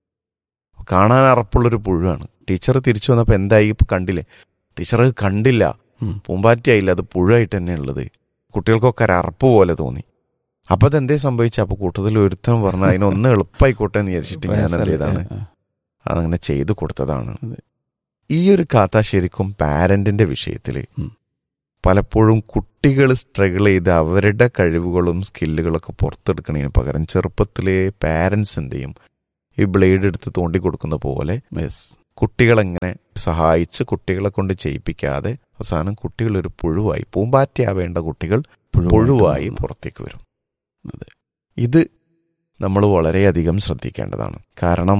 കാണാൻ അറപ്പുള്ളൊരു പുഴുവാണ് ടീച്ചർ തിരിച്ചു വന്നപ്പോൾ എന്തായി ഇപ്പം കണ്ടില്ലേ ടീച്ചർ അത് കണ്ടില്ല ഉം. പൂമ്പാറ്റയായില്ല അത് പുഴുവായിട്ട് തന്നെ ഉള്ളത് കുട്ടികൾക്കൊക്കെ ഒരു അറപ്പ് പോലെ തോന്നി അപ്പൊ അതെന്തേ സംഭവിച്ച അപ്പൊ കൂട്ടത്തിൽ ഒരുത്തൻ പറഞ്ഞു അതിനൊന്ന് എളുപ്പമായിക്കോട്ടെ എന്ന് വിചാരിച്ചിട്ട് ഞാൻ എന്ത് ചെയ്താണ് ആ, അതങ്ങനെ ചെയ്തു കൊടുത്തതാണ് അതെ. ഈ ഒരു കഥ ശരിക്കും പാരന്റിന്റെ വിഷയത്തിൽ ഉം. പലപ്പോഴും കുട്ടികൾ സ്ട്രഗിൾ ചെയ്ത് അവരുടെ കഴിവുകളും സ്കില്ലുകളൊക്കെ പുറത്തെടുക്കണതിന് പകരം ചെറുപ്പത്തിലെ പാരൻസ് എന്ത് ചെയ്യും ഈ ബ്ലേഡ് എടുത്ത് തോണ്ടി കൊടുക്കുന്ന പോലെ yes. കുട്ടികളെങ്ങനെ സഹായിച്ച് കുട്ടികളെ കൊണ്ട് ചെയ്യിപ്പിക്കാതെ അവസാനം കുട്ടികൾ ഒരു പുഴുവായി പൂമ്പാറ്റയാവേണ്ട കുട്ടികൾ പുഴുവായി മാറുന്നു. പുറത്തേക്ക് വരും അതെ. ഇത് നമ്മൾ വളരെയധികം ശ്രദ്ധിക്കേണ്ടതാണ് കാരണം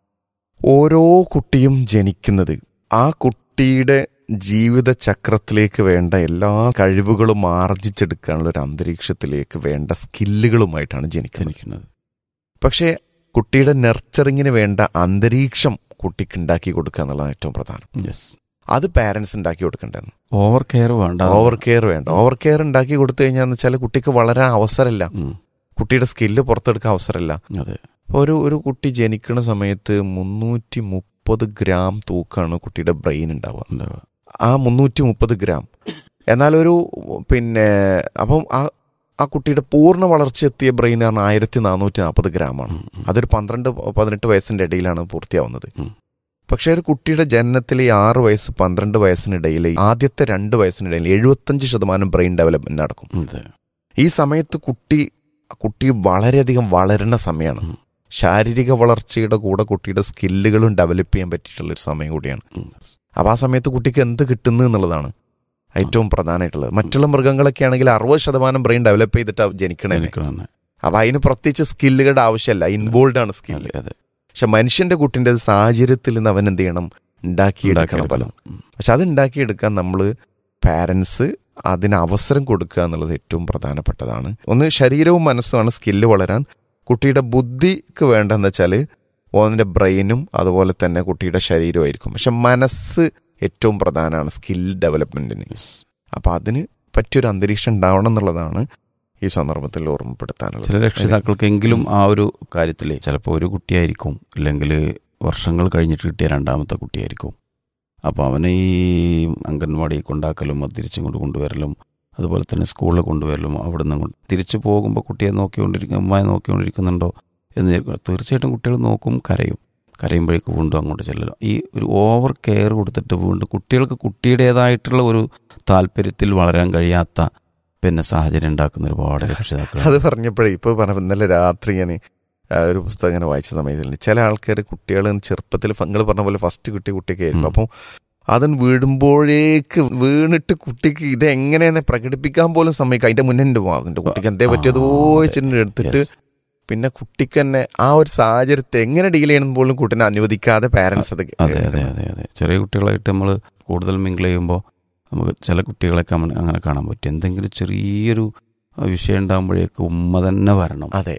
ഓരോ കുട്ടിയും ജനിക്കുന്നത് ആ കുട്ടിയുടെ ജീവിത ചക്രത്തിലേക്ക് വേണ്ട എല്ലാ കഴിവുകളും ആർജിച്ചെടുക്കാനുള്ള ഒരു അന്തരീക്ഷത്തിലേക്ക് വേണ്ട സ്കില്ലുകളുമായിട്ടാണ് ജനിക്കുന്നത് ജനിക്കുന്നത് പക്ഷേ കുട്ടിയുടെ നെർച്ചറിങ്ങിന് വേണ്ട അന്തരീക്ഷം കുട്ടിക്ക് ഉണ്ടാക്കി കൊടുക്കുക എന്നുള്ളതാണ് ഏറ്റവും പ്രധാനം യെസ് അത് പാരൻസ് ഉണ്ടാക്കി കൊടുക്കേണ്ടതാണ് ഓവർ കെയർ വേണ്ട ഓവർ കെയർ വേണ്ട ഓവർ കെയർ ഉണ്ടാക്കി കൊടുത്തു കഴിഞ്ഞാൽ വെച്ചാൽ കുട്ടിക്ക് വളരാൻ അവസരമില്ല ഉം. കുട്ടിയുടെ സ്കില്ല് പുറത്തെടുക്കാൻ അവസരമില്ല അതെ ഒരു ഒരു കുട്ടി ജനിക്കുന്ന സമയത്ത് മുന്നൂറ്റി മുപ്പത് ഗ്രാം തൂക്കാണ് കുട്ടിയുടെ ബ്രെയിൻ ഉണ്ടാവുക ഉണ്ടാവുക. ആ മുന്നൂറ്റി മുപ്പത് ഗ്രാം എന്നാൽ ഒരു പിന്നെ അപ്പം ആ ആ കുട്ടിയുടെ പൂർണ്ണ വളർച്ച എത്തിയ ബ്രെയിൻ ആണ് ആയിരത്തി നാനൂറ്റി നാൽപ്പത് ഗ്രാമാണ് ഉം, ഉം. അതൊരു പന്ത്രണ്ട് പതിനെട്ട് വയസ്സിന്റെ ഇടയിലാണ് പൂർത്തിയാവുന്നത് ഉം. പക്ഷേ ഒരു കുട്ടിയുടെ ജനനത്തിലെ ഈ ആറ് വയസ്സ് പന്ത്രണ്ട് വയസ്സിനിടയിൽ ആദ്യത്തെ രണ്ട് വയസ്സിനിടയിൽ എഴുപത്തഞ്ച് ശതമാനം ബ്രെയിൻ ഡെവലപ്മെന്റ് നടക്കും അതെ ഈ സമയത്ത് കുട്ടി കുട്ടി വളരെയധികം വളരുന്ന സമയമാണ് ഉം. ശാരീരിക വളർച്ചയുടെ കൂടെ കുട്ടിയുടെ സ്കില്ലുകളും ഡെവലപ്പ് ചെയ്യാൻ പറ്റിയിട്ടുള്ള ഒരു സമയം കൂടിയാണ് ഉം. അപ്പോൾ ആ സമയത്ത് കുട്ടിക്ക് എന്ത് കിട്ടുന്നു എന്നുള്ളതാണ് ഏറ്റവും പ്രധാനമായിട്ടുള്ളത് മറ്റുള്ള മൃഗങ്ങളൊക്കെ ആണെങ്കിൽ അറുപത് ശതമാനം ബ്രെയിൻ ഡെവലപ്പ് ചെയ്തിട്ടാണ് ജനിക്കണേ ജനിക്കണം തന്നെ. അപ്പൊ അതിന് പ്രത്യേകിച്ച് സ്കില്ലുകളുടെ ആവശ്യമല്ല ഇൻവോൾവ് ആണ് സ്കില്ല് അതെ അതെ പക്ഷെ മനുഷ്യന്റെ കുട്ടിന്റെ സാഹചര്യത്തിൽ നിന്ന് അവൻ എന്ത് ചെയ്യണം ഉണ്ടാക്കിയെടുക്കണം പലതും ഉണ്ടാക്കിയെടുക്കണം. ഉം. പക്ഷെ അത് ഉണ്ടാക്കിയെടുക്കാൻ നമ്മൾ പാരൻസ് അതിന് അവസരം കൊടുക്കുക എന്നുള്ളത് ഏറ്റവും പ്രധാനപ്പെട്ടതാണ് ഒന്ന് ശരീരവും മനസ്സുമാണ് സ്കില്ല് വളരാൻ കുട്ടിയുടെ ബുദ്ധിക്ക് വേണ്ടതെന്ന് വെച്ചാൽ ഓന്നിന്റെ ബ്രെയിനും അതുപോലെ തന്നെ കുട്ടിയുടെ ശരീരമായിരിക്കും പക്ഷെ മനസ്സ് ഏറ്റവും പ്രധാനമാണ് സ്കിൽ ഡെവലപ്മെന്റിന് Yes. അപ്പൊ അതിന് പറ്റിയൊരു അന്തരീക്ഷം ഉണ്ടാവണം എന്നുള്ളതാണ് ഈ സന്ദർഭത്തിൽ ഓർമ്മപ്പെടുത്താനുള്ളത് ചില രക്ഷിതാക്കൾക്കെങ്കിലും ആ ഒരു കാര്യത്തിൽ ചിലപ്പോൾ ഒരു കുട്ടിയായിരിക്കും അല്ലെങ്കിൽ വർഷങ്ങൾ കഴിഞ്ഞിട്ട് കിട്ടിയ രണ്ടാമത്തെ കുട്ടിയായിരിക്കും അപ്പോൾ അവനെ ഈ അംഗൻവാടി കൊണ്ടാക്കലും അത് തിരിച്ചും കൊണ്ട് കൊണ്ടുവരലും അതുപോലെ തന്നെ സ്കൂളിൽ കൊണ്ടുവരലും അവിടെ നിന്ന് കൊണ്ട് തിരിച്ചു പോകുമ്പോൾ കുട്ടിയെ നോക്കിക്കൊണ്ടിരിക്കും അമ്മയെ നോക്കിക്കൊണ്ടിരിക്കുന്നുണ്ടോ എന്ന് വിചാരിക്കും. തീർച്ചയായിട്ടും കുട്ടികൾ നോക്കും കരയും കരയുമ്പോഴേക്ക് വീണ്ടും അങ്ങോട്ട് ചെല്ലലും ഈ ഒരു ഓവർ കെയർ കൊടുത്തിട്ട് വീണ്ടും കുട്ടികൾക്ക് കുട്ടിയുടേതായിട്ടുള്ള ഒരു താല്പര്യത്തിൽ വളരാൻ കഴിയാത്ത പിന്നെ സാഹചര്യം ഉണ്ടാക്കുന്ന ഒരുപാട് രക്ഷിതാക്കൾ അത് പറഞ്ഞപ്പോഴേ ഇപ്പോൾ പറഞ്ഞ ഇന്നലെ രാത്രി ഞാൻ ഒരു പുസ്തകം ഇങ്ങനെ വായിച്ച സമയത്തിൽ ചില ആൾക്കാർ കുട്ടികൾ ചെറുപ്പത്തിൽ നിങ്ങൾ പറഞ്ഞ പോലെ ഫസ്റ്റ് കുട്ടി കുട്ടിയൊക്കെ ആയിരിക്കും ഉം. അപ്പം അതൻ വീടുമ്പോഴേക്ക് വീണിട്ട് കുട്ടിക്ക് ഇത് എങ്ങനെയെന്ന് പ്രകടിപ്പിക്കാൻ പോലും സമ്മതിക്കും അതിന്റെ മുന്നേ എൻ്റെ പോകും എൻ്റെ കുട്ടിക്ക് എന്തേ പറ്റിയതോ ആ, വെച്ചിട്ട് എടുത്തിട്ട് Yes. പിന്നെ കുട്ടിക്ക് തന്നെ ആ ഒരു സാഹചര്യത്തെ എങ്ങനെ ഡീൽ ചെയ്യണം പോലും കുട്ടീനെ അനുവദിക്കാതെ പാരന്റ്സ് അത് അതെ അതെ അതെ അതെ ചെറിയ കുട്ടികളായിട്ട് നമ്മൾ കൂടുതൽ മിങ്കിൾ ചെയ്യുമ്പോൾ നമുക്ക് ചില കുട്ടികളൊക്കെ അങ്ങനെ അങ്ങനെ കാണാൻ പറ്റും എന്തെങ്കിലും ചെറിയൊരു വിഷയം ഉണ്ടാകുമ്പോഴേക്ക് ഉമ്മ തന്നെ വരണം അതെ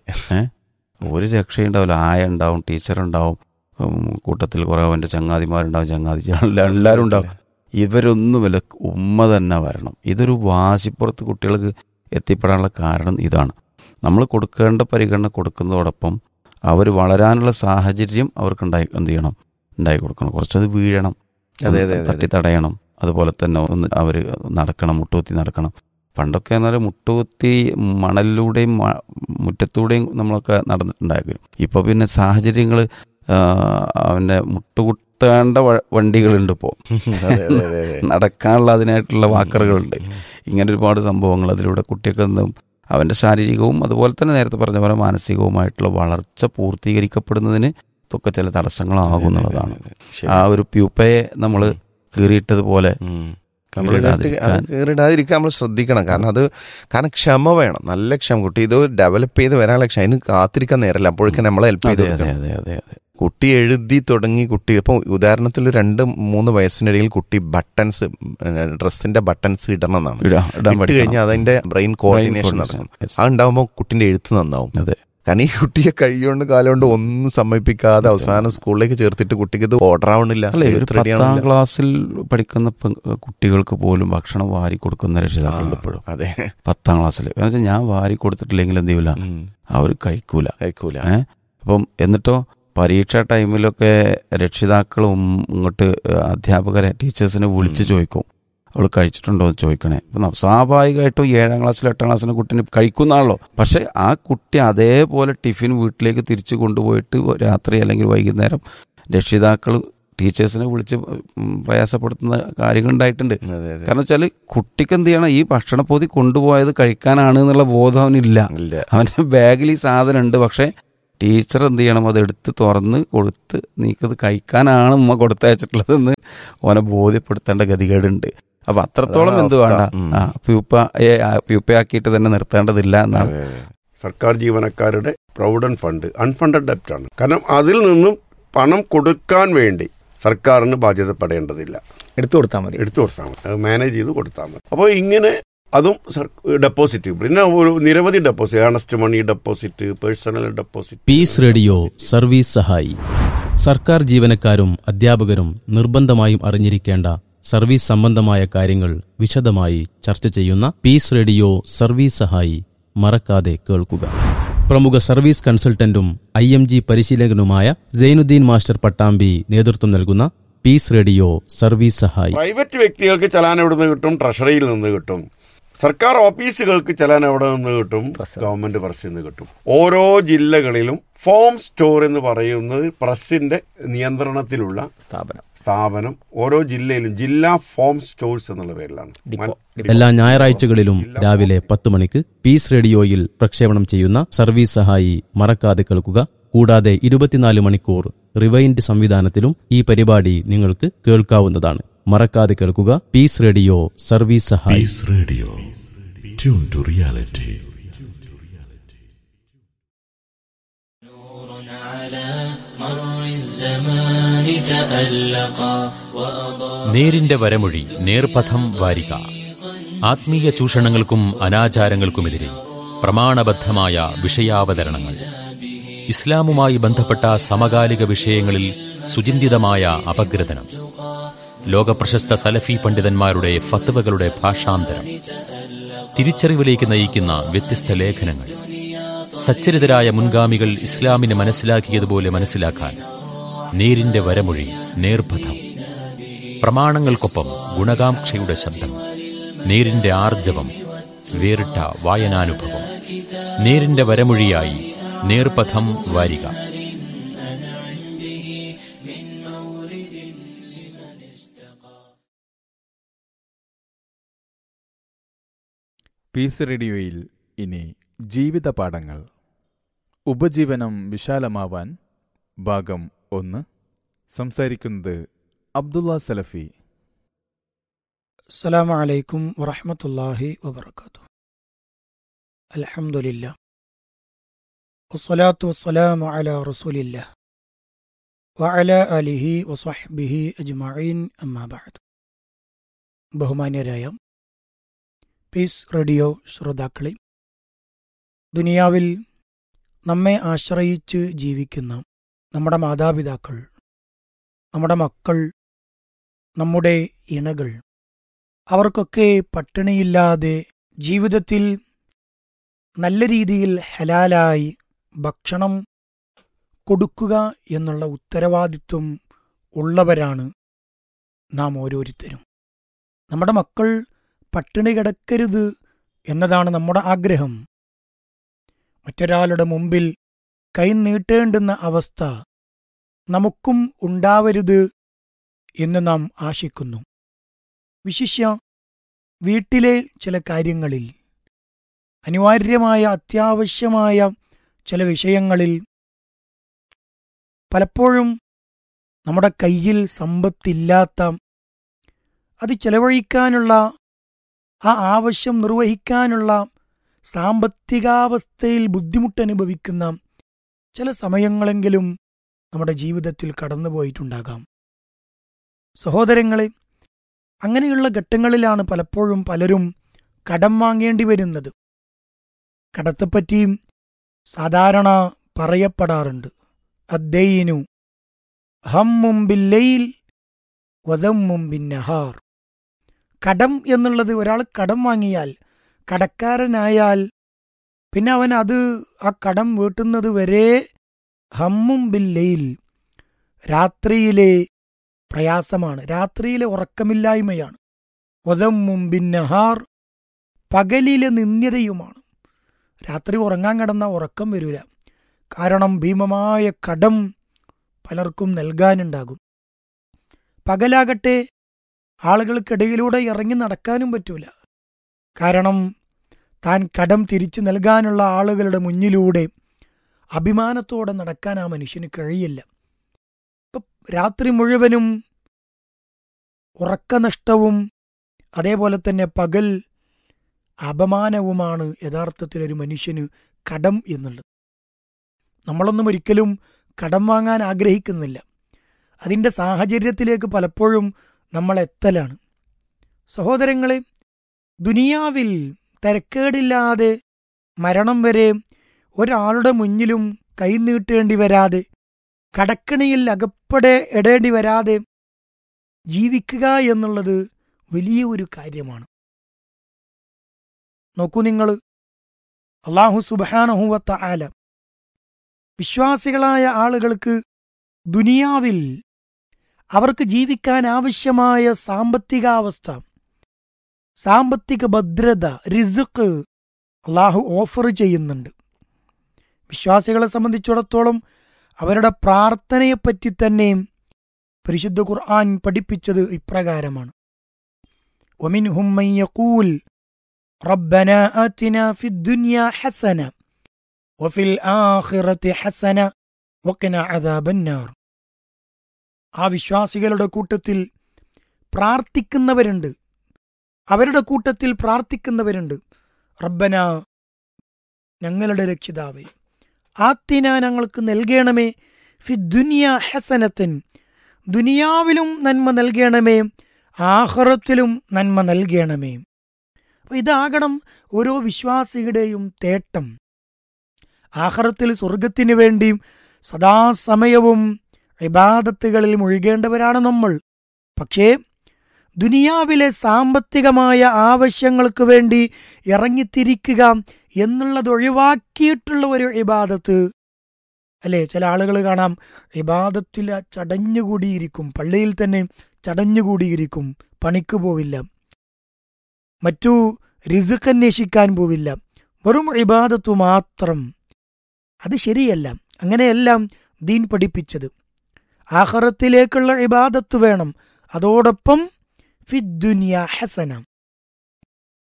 ഒരു രക്ഷയുണ്ടാവില്ല ആയ ഉണ്ടാവും ടീച്ചർ ഉണ്ടാവും ഉം, കൂട്ടത്തിൽ കുറേ അവൻ്റെ ചങ്ങാതിമാരുണ്ടാവും ചങ്ങാതി എല്ലാവരും ഉണ്ടാവും ഇവരൊന്നുമില്ല ഉമ്മ തന്നെ വരണം ഇതൊരു വാശിപ്പുറത്ത് കുട്ടികൾക്ക് എത്തിപ്പെടാനുള്ള കാരണം ഇതാണ് നമ്മൾ കൊടുക്കേണ്ട പരിഗണന കൊടുക്കുന്നതോടൊപ്പം അവർ വളരാനുള്ള സാഹചര്യം അവർക്ക് ഉണ്ടായി എന്ത് ചെയ്യണം ഉണ്ടായി കൊടുക്കണം കുറച്ചത് വീഴണം അതെ, അതെ, അതെ, തട്ടി തടയണം അതുപോലെ തന്നെ ഒന്ന് അവർ നടക്കണം മുട്ടുകുത്തി നടക്കണം പണ്ടൊക്കെ എന്നാൽ മുട്ടുകുത്തി മണലിലൂടെയും മ- മുറ്റത്തൂടെയും നമ്മളൊക്കെ നടന്നിട്ടുണ്ടായിരുന്നു ഇപ്പോൾ പിന്നെ സാഹചര്യങ്ങൾ അവൻ്റെ മുട്ടുകുത്തേണ്ട വ- വണ്ടികളുണ്ട് ഇപ്പോൾ അതെ അതെ അതെ അതെ നടക്കാനുള്ള അതിനായിട്ടുള്ള വാക്കറുകളുണ്ട് ഇങ്ങനെ ഒരുപാട് സംഭവങ്ങൾ അതിലൂടെ കുട്ടിയൊക്കെ എന്തും അവൻ്റെ ശാരീരികവും അതുപോലെ തന്നെ നേരത്തെ പറഞ്ഞ പോലെ മാനസികവുമായിട്ടുള്ള വളർച്ച പൂർത്തീകരിക്കപ്പെടുന്നതിന് ഇതൊക്കെ ചില തടസ്സങ്ങളാകും എന്നുള്ളതാണ് ശരി. ആ ഒരു പ്യൂപ്പയെ നമ്മൾ കീറിയിട്ടതുപോലെ ഉം. കീറിടാതിരിക്കാൻ. അത് കീറിടാതിരിക്കാൻ നമ്മൾ ശ്രദ്ധിക്കണം കാരണം അത് കാരണം ക്ഷമ വേണം നല്ല ക്ഷമ കുട്ടി ഇത് ഡെവലപ്പ് ചെയ്ത് വരാനുള്ള ക്ഷമ അതിന് കാത്തിരിക്കാൻ നേരമല്ല അപ്പോഴേക്കും നമ്മളെ ഹെൽപ്പ് ചെയ്ത് അതെ അതെ കൊടുക്കണം. അതെ അതെ അതെ കുട്ടി എഴുതി തുടങ്ങി കുട്ടി ഇപ്പം ഉദാഹരണത്തിൽ രണ്ട് മൂന്ന് വയസ്സിനിടയിൽ കുട്ടി ബട്ടൺസ് ഡ്രസ്സിന്റെ ബട്ടൺസ് ഇടണം എന്നാണ് ഇടാ- ഇടാൻ ഇട്ട് പഠിക്കണം. കഴിഞ്ഞാൽ അതിന്റെ ബ്രെയിൻ കോർഡിനേഷൻ coordination. നടക്കും Yes. അത് ഉണ്ടാവുമ്പോൾ കുട്ടിന്റെ എഴുത്ത് നന്നാവും അതെ കാരണം ഈ കുട്ടിയെ കഴിയുകൊണ്ട് കാലുകൊണ്ട് ഒന്നും സമ്മതിപ്പിക്കാതെ അവസാനം സ്കൂളിലേക്ക് ചേർത്തിട്ട് കുട്ടിക്ക് ഇത് ഓർഡർ ആവണില്ല അല്ല ഒരു എഴുത്ത് ready പത്താം ആവണില്ല. ക്ലാസ്സിൽ പഠിക്കുന്ന പെ- കുട്ടികൾക്ക് പോലും ഭക്ഷണം വാരി കൊടുക്കുന്ന രക്ഷിതാക്കളുണ്ട് ഇപ്പോഴും അതെ പത്താം ക്ലാസ്സിൽ എന്ന് വെച്ചാൽ ഞാൻ വാരി കൊടുത്തിട്ടില്ലെങ്കിൽ എന്ത് ചെയ്യൂല ഉം. അവർ കഴിക്കൂല കഴിക്കൂല ഏ അപ്പം എന്നിട്ടോ പരീക്ഷ ടൈമിലൊക്കെ രക്ഷിതാക്കളും ഇങ്ങോട്ട് അധ്യാപകരെ ടീച്ചേഴ്സിനെ വിളിച്ച് ചോദിക്കും അവൾ കഴിച്ചിട്ടുണ്ടോ എന്ന് ചോദിക്കണേ അപ്പം ന- സ്വാഭാവികമായിട്ടും ഏഴാം ക്ലാസ്സിലും എട്ടാം ക്ലാസ്സിലും കുട്ടീനെ കഴിക്കുന്നതാണല്ലോ പക്ഷെ ആ കുട്ടി അതേപോലെ ടിഫിൻ വീട്ടിലേക്ക് തിരിച്ചു കൊണ്ടുപോയിട്ട് രാത്രി അല്ലെങ്കിൽ വൈകുന്നേരം രക്ഷിതാക്കൾ ടീച്ചേഴ്സിനെ വിളിച്ച് ഉം, പ്രയാസപ്പെടുത്തുന്ന കാര്യങ്ങൾ ഉണ്ടായിട്ടുണ്ട് അതെ അതെ കാരണം വെച്ചാൽ കുട്ടിക്ക് എന്ത് ചെയ്യണം ഈ ഭക്ഷണപ്പൊതി കൊണ്ടുപോയത് കഴിക്കാനാണ് എന്നുള്ള ബോധം അവനില്ല ഇല്ല അവൻ്റെ ബാഗിൽ ഈ സാധനം ഉണ്ട് പക്ഷേ ടീച്ചർ എന്ത് ചെയ്യണം അത് എടുത്ത് തുറന്ന് കൊടുത്ത് നീക്കത് കഴിക്കാനാണ് ഉമ്മ കൊടുത്തയച്ചിട്ടുള്ളതെന്ന് ഓനെ ബോധ്യപ്പെടുത്തേണ്ട ഗതികേടുണ്ട് അപ്പൊ അത്രത്തോളം അതാണ് എന്ത് അവസ്ഥ. വേണ്ട ഉം. ആ പ്യൂപ്പ പ്യൂപ്പയാക്കിയിട്ട് തന്നെ നിർത്തേണ്ടതില്ല എന്നാണ് അതെ, അതെ. സർക്കാർ ജീവനക്കാരുടെ പ്രൊവിഡന്റ് ഫണ്ട് അൺഫണ്ടഡ് ഡെപ്റ്റ് ആണ് കാരണം അതിൽ നിന്നും പണം കൊടുക്കാൻ വേണ്ടി സർക്കാരിന് ബാധ്യതപ്പെടേണ്ടതില്ല എടുത്തു കൊടുത്താൽ മതി എടുത്തു കൊടുത്താൽ മതി അത് മാനേജ് ചെയ്ത് കൊടുത്താൽ മതി അപ്പോൾ ഇങ്ങനെ അതും ഡെപ്പോസിറ്റ് പിന്നെ ഒരു നിരവധി deposit earnest money deposit personal deposit peace radio service സഹായി സർക്കാർ ജീവനക്കാരും അധ്യാപകരും നിർബന്ധമായും അറിഞ്ഞിരിക്കേണ്ട സർവീസ് സംബന്ധമായ കാര്യങ്ങൾ വിശദമായി ചർച്ച ചെയ്യുന്ന പീസ് റേഡിയോ സർവീസ് സഹായി മറക്കാതെ കേൾക്കുക പ്രമുഖ സർവീസ് കൺസൾട്ടന്റും ഐ എം ജി പരിശീലകനുമായ സൈനുദ്ദീൻ മാസ്റ്റർ പട്ടാമ്പി നേതൃത്വം നൽകുന്ന പീസ് റേഡിയോ സർവീസ് സഹായി പ്രൈവറ്റ് വ്യക്തികൾക്ക് ചലാൻ എവിടെ നിന്ന് കിട്ടും ട്രഷറിയിൽ നിന്ന് കിട്ടും സർക്കാർ ഓഫീസുകൾക്ക് ചലാൻ എവിടെ നിന്ന് കിട്ടും ഗവൺമെന്റ് പ്രസ്സിൽ നിന്ന് കിട്ടും ഓരോ ജില്ലകളിലും ഫോം സ്റ്റോർ എന്ന് പറയുന്നത് പ്രസിന്റെ നിയന്ത്രണത്തിലുള്ള സ്ഥാപനം സ്ഥാപനം ഓരോ ജില്ലയിലും ജില്ലാ ഫോം സ്റ്റോഴ്സ് എന്നുള്ള പേരിലാണ് ഡിപ്പോ. മൻ- എല്ലാ ഞായറാഴ്ചകളിലും രാവിലെ പത്ത് മണിക്ക് പീസ് റേഡിയോയിൽ പ്രക്ഷേപണം ചെയ്യുന്ന സർവീസ് സഹായി മറക്കാതെ കേൾക്കുക കൂടാതെ ഇരുപത്തിനാല് മണിക്കൂർ റിവൈൻഡ് സംവിധാനത്തിലും ഈ പരിപാടി നിങ്ങൾക്ക് കേൾക്കാവുന്നതാണ് മറക്കാതെ കേൾക്കുക പീസ് റേഡിയോ സർവീസ് സഹായി Peace Radio. Tune to reality. على مر الزمان تألقا وأضاء നേരിന്റെ വരമൊഴി നേർപഥം വാരിക ആത്മീയ ചൂഷണങ്ങൾക്കും അനാചാരങ്ങൾക്കുമെതിരെ പ്രമാണബദ്ധമായ വിഷയാവതരണങ്ങൾ ഇസ്ലാമുമായി ബന്ധപ്പെട്ട സമകാലിക വിഷയങ്ങളിൽ സുചിന്തിതമായ അപഗ്രഥനം ലോകപ്രശസ്ത സലഫി പണ്ഡിതന്മാരുടെ ഫത്വകളുടെ ഭാഷാന്തരം തിരിച്ചറിവിലേക്ക് നയിക്കുന്ന വ്യത്യസ്ത ലേഖനങ്ങൾ സച്ചരിതരായ മുൻഗാമികൾ ഇസ്ലാമിനെ മനസ്സിലാക്കിയതുപോലെ മനസ്സിലാക്കാൻ നേരിന്റെ വരമൊഴി നേർപഥം പ്രമാണങ്ങൾക്കൊപ്പം ഗുണകാംക്ഷയുടെ ശബ്ദം നേരിന്റെ ആർജവം വേറിട്ട വായനാനുഭവം നേരിന്റെ വരമൊഴിയായി നേർപഥം വാരിക പീസ് റേഡിയോയിൽ ഇനി ജീവിത പാഠങ്ങൾ ഉപജീവനം വിശാലമാവാൻ ഭാഗം ഒന്ന് സംസാരിക്കുന്നത് അബ്ദുള്ള സലഫി السلام عليكم ورحمة الله وبركاته الحمد لله والصلاة والسلام على رسول الله وعلى آله وصحبه أجمعين أما بعد ബഹുമാന്യരായ പീസ് റേഡിയോ ശ്രോതാക്കളെ ദുനിയാവിൽ നമ്മെ ആശ്രയിച്ച് ജീവിക്കുന്ന നമ്മുടെ മാതാപിതാക്കൾ നമ്മുടെ മക്കൾ നമ്മുടെ ഇണകൾ അവർക്കൊക്കെ പട്ടിണിയില്ലാതെ ജീവിതത്തിൽ നല്ല രീതിയിൽ ഹലാലായി ഭക്ഷണം കൊടുക്കുക എന്നുള്ള ഉത്തരവാദിത്വം ഉള്ളവരാണ് നാം ഓരോരുത്തരും നമ്മുടെ മക്കൾ പട്ടിണി കിടക്കരുത് എന്നതാണ് നമ്മുടെ ആഗ്രഹം മറ്റൊരാളുടെ മുമ്പിൽ കൈ നീട്ടേണ്ടുന്ന അവസ്ഥ നമുക്കും ഉണ്ടാവരുത് എന്ന് നാം ആശിക്കുന്നു വിശിഷ്യ വീട്ടിലെ ചില കാര്യങ്ങളിൽ അനിവാര്യമായ അത്യാവശ്യമായ ചില വിഷയങ്ങളിൽ പലപ്പോഴും നമ്മുടെ കയ്യിൽ സമ്പത്തില്ലാത്ത അത് ചെലവഴിക്കാനുള്ള ആ ആവശ്യം നിർവഹിക്കാനുള്ള സാമ്പത്തികാവസ്ഥയിൽ ബുദ്ധിമുട്ടനുഭവിക്കുന്ന ചില സമയങ്ങളെങ്കിലും നമ്മുടെ ജീവിതത്തിൽ കടന്നുപോയിട്ടുണ്ടാകാം സഹോദരങ്ങളെ അങ്ങനെയുള്ള ഘട്ടങ്ങളിലാണ് പലപ്പോഴും പലരും കടം വാങ്ങേണ്ടി വരുന്നത് കടത്തെപ്പറ്റി സാധാരണ പറയപ്പെടാറുണ്ട് അദ്ദൈനു ഹമ്മും ബില്ലയിൽ വതമ്മും ബിന്നഹാർ കടം എന്നുള്ളത് ഒരാൾ കടം വാങ്ങിയാൽ കടക്കാരനായാൽ പിന്നെ അവൻ അത് ആ കടം വീട്ടുന്നത് വരെ ഹമ്മും ബില്ലയിൽ രാത്രിയിലെ പ്രയാസമാണ് രാത്രിയിലെ ഉറക്കമില്ലായ്മയാണ് ഒതമ്മും ബിന്നഹാർ പകലിലെ നിന്ദ്യതയുമാണ് രാത്രി ഉറങ്ങാൻ കിടന്ന ഉറക്കം വരില്ല കാരണം ഭീമമായ കടം പലർക്കും നൽകാനുണ്ടാകും പകലാകട്ടെ ആളുകൾക്കിടയിലൂടെ ഇറങ്ങി നടക്കാനും പറ്റൂല കാരണം താൻ കടം തിരിച്ചു നൽകാനുള്ള ആളുകളുടെ മുന്നിലൂടെ അഭിമാനത്തോടെ നടക്കാൻ ആ മനുഷ്യന് കഴിയില്ല ഇപ്പം രാത്രി മുഴുവനും ഉറക്കനഷ്ടവും അതേപോലെ തന്നെ പകൽ അപമാനവുമാണ് യഥാർത്ഥത്തിൽ ഒരു മനുഷ്യന് കടം എന്നുള്ളത് നമ്മളൊന്നും ഒരിക്കലും കടം വാങ്ങാൻ ആഗ്രഹിക്കുന്നില്ല അതിൻ്റെ സാഹചര്യത്തിലേക്ക് പലപ്പോഴും നമ്മൾ എത്തലാണ് സഹോദരങ്ങളെ ദുനിയാവിൽ തിരക്കേടില്ലാതെ മരണം വരെ ഒരാളുടെ മുന്നിലും കൈനീട്ടേണ്ടി വരാതെ കടക്കണിയിൽ അകപ്പെടെ ഇടേണ്ടി വരാതെ ജീവിക്കുക എന്നുള്ളത് വലിയ ഒരു കാര്യമാണ് നോക്കൂ നിങ്ങൾ അള്ളാഹു സുബാനഹുവത്ത ആല വിശ്വാസികളായ ആളുകൾക്ക് ദുനിയാവിൽ അവർക്ക് ജീവിക്കാൻ ആവശ്യമായ സാമ്പത്തികാവസ്ഥ സാമ്പത്തിക ഭദ്രത റിസുക്ക് അള്ളാഹു ഓഫർ ചെയ്യുന്നുണ്ട് വിശ്വാസികളെ സംബന്ധിച്ചിടത്തോളം അവരുടെ പ്രാർത്ഥനയെപ്പറ്റി തന്നെ പരിശുദ്ധ ഖുർആൻ പഠിപ്പിച്ചത് ഇപ്രകാരമാണ് ومنهم من يقول ربنا آتنا في الدنيا حسنة وفي الآخرة حسنة وقنا عذاب النار ആ വിശ്വാസികളുടെ കൂട്ടത്തിൽ പ്രാർത്ഥിക്കുന്നവരുണ്ട് അവരുടെ കൂട്ടത്തിൽ പ്രാർത്ഥിക്കുന്നവരുണ്ട് റബ്ബന ഞങ്ങളുടെ രക്ഷിതാവേ ആത്തിന ഞങ്ങൾക്ക് നൽകണമേ ഫി ദുനിയ ഹസനത്തിൻ ദുനിയാവിലും നന്മ നൽകണമേ ആഹ്റത്തിലും നന്മ നൽകണമേ അപ്പോൾ ഇതാകണം ഓരോ വിശ്വാസിയുടെയും തേട്ടം ആഹ്റത്തിൽ സ്വർഗത്തിന് വേണ്ടിയും സദാസമയവും ഇബാദത്തുകളിൽ മുഴുകേണ്ടവരാണ് നമ്മൾ പക്ഷേ ദുനിയാവിലെ സാമ്പത്തികമായ ആവശ്യങ്ങൾക്ക് വേണ്ടി ഇറങ്ങിത്തിരിക്കുക എന്നുള്ളത് ഒഴിവാക്കിയിട്ടുള്ള ഒരു ഇബാദത്ത് അല്ലേ ചില ആളുകൾ കാണാം ഇബാദത്തിൽ ചടഞ്ഞുകൂടിയിരിക്കും പള്ളിയിൽ തന്നെ ചടഞ്ഞുകൂടിയിരിക്കും പണിക്ക് പോവില്ല മറ്റു റിസുക്ക് അന്വേഷിക്കാൻ പോവില്ല വെറും ഇബാദത്തു മാത്രം അത് ശരിയല്ല അങ്ങനെയെല്ലാം ദീൻ പഠിപ്പിച്ചത് ആഹറത്തിലേക്കുള്ള ഇബാദത്ത് വേണം അതോടൊപ്പം ഫിദ്ദുനിയ ഹസന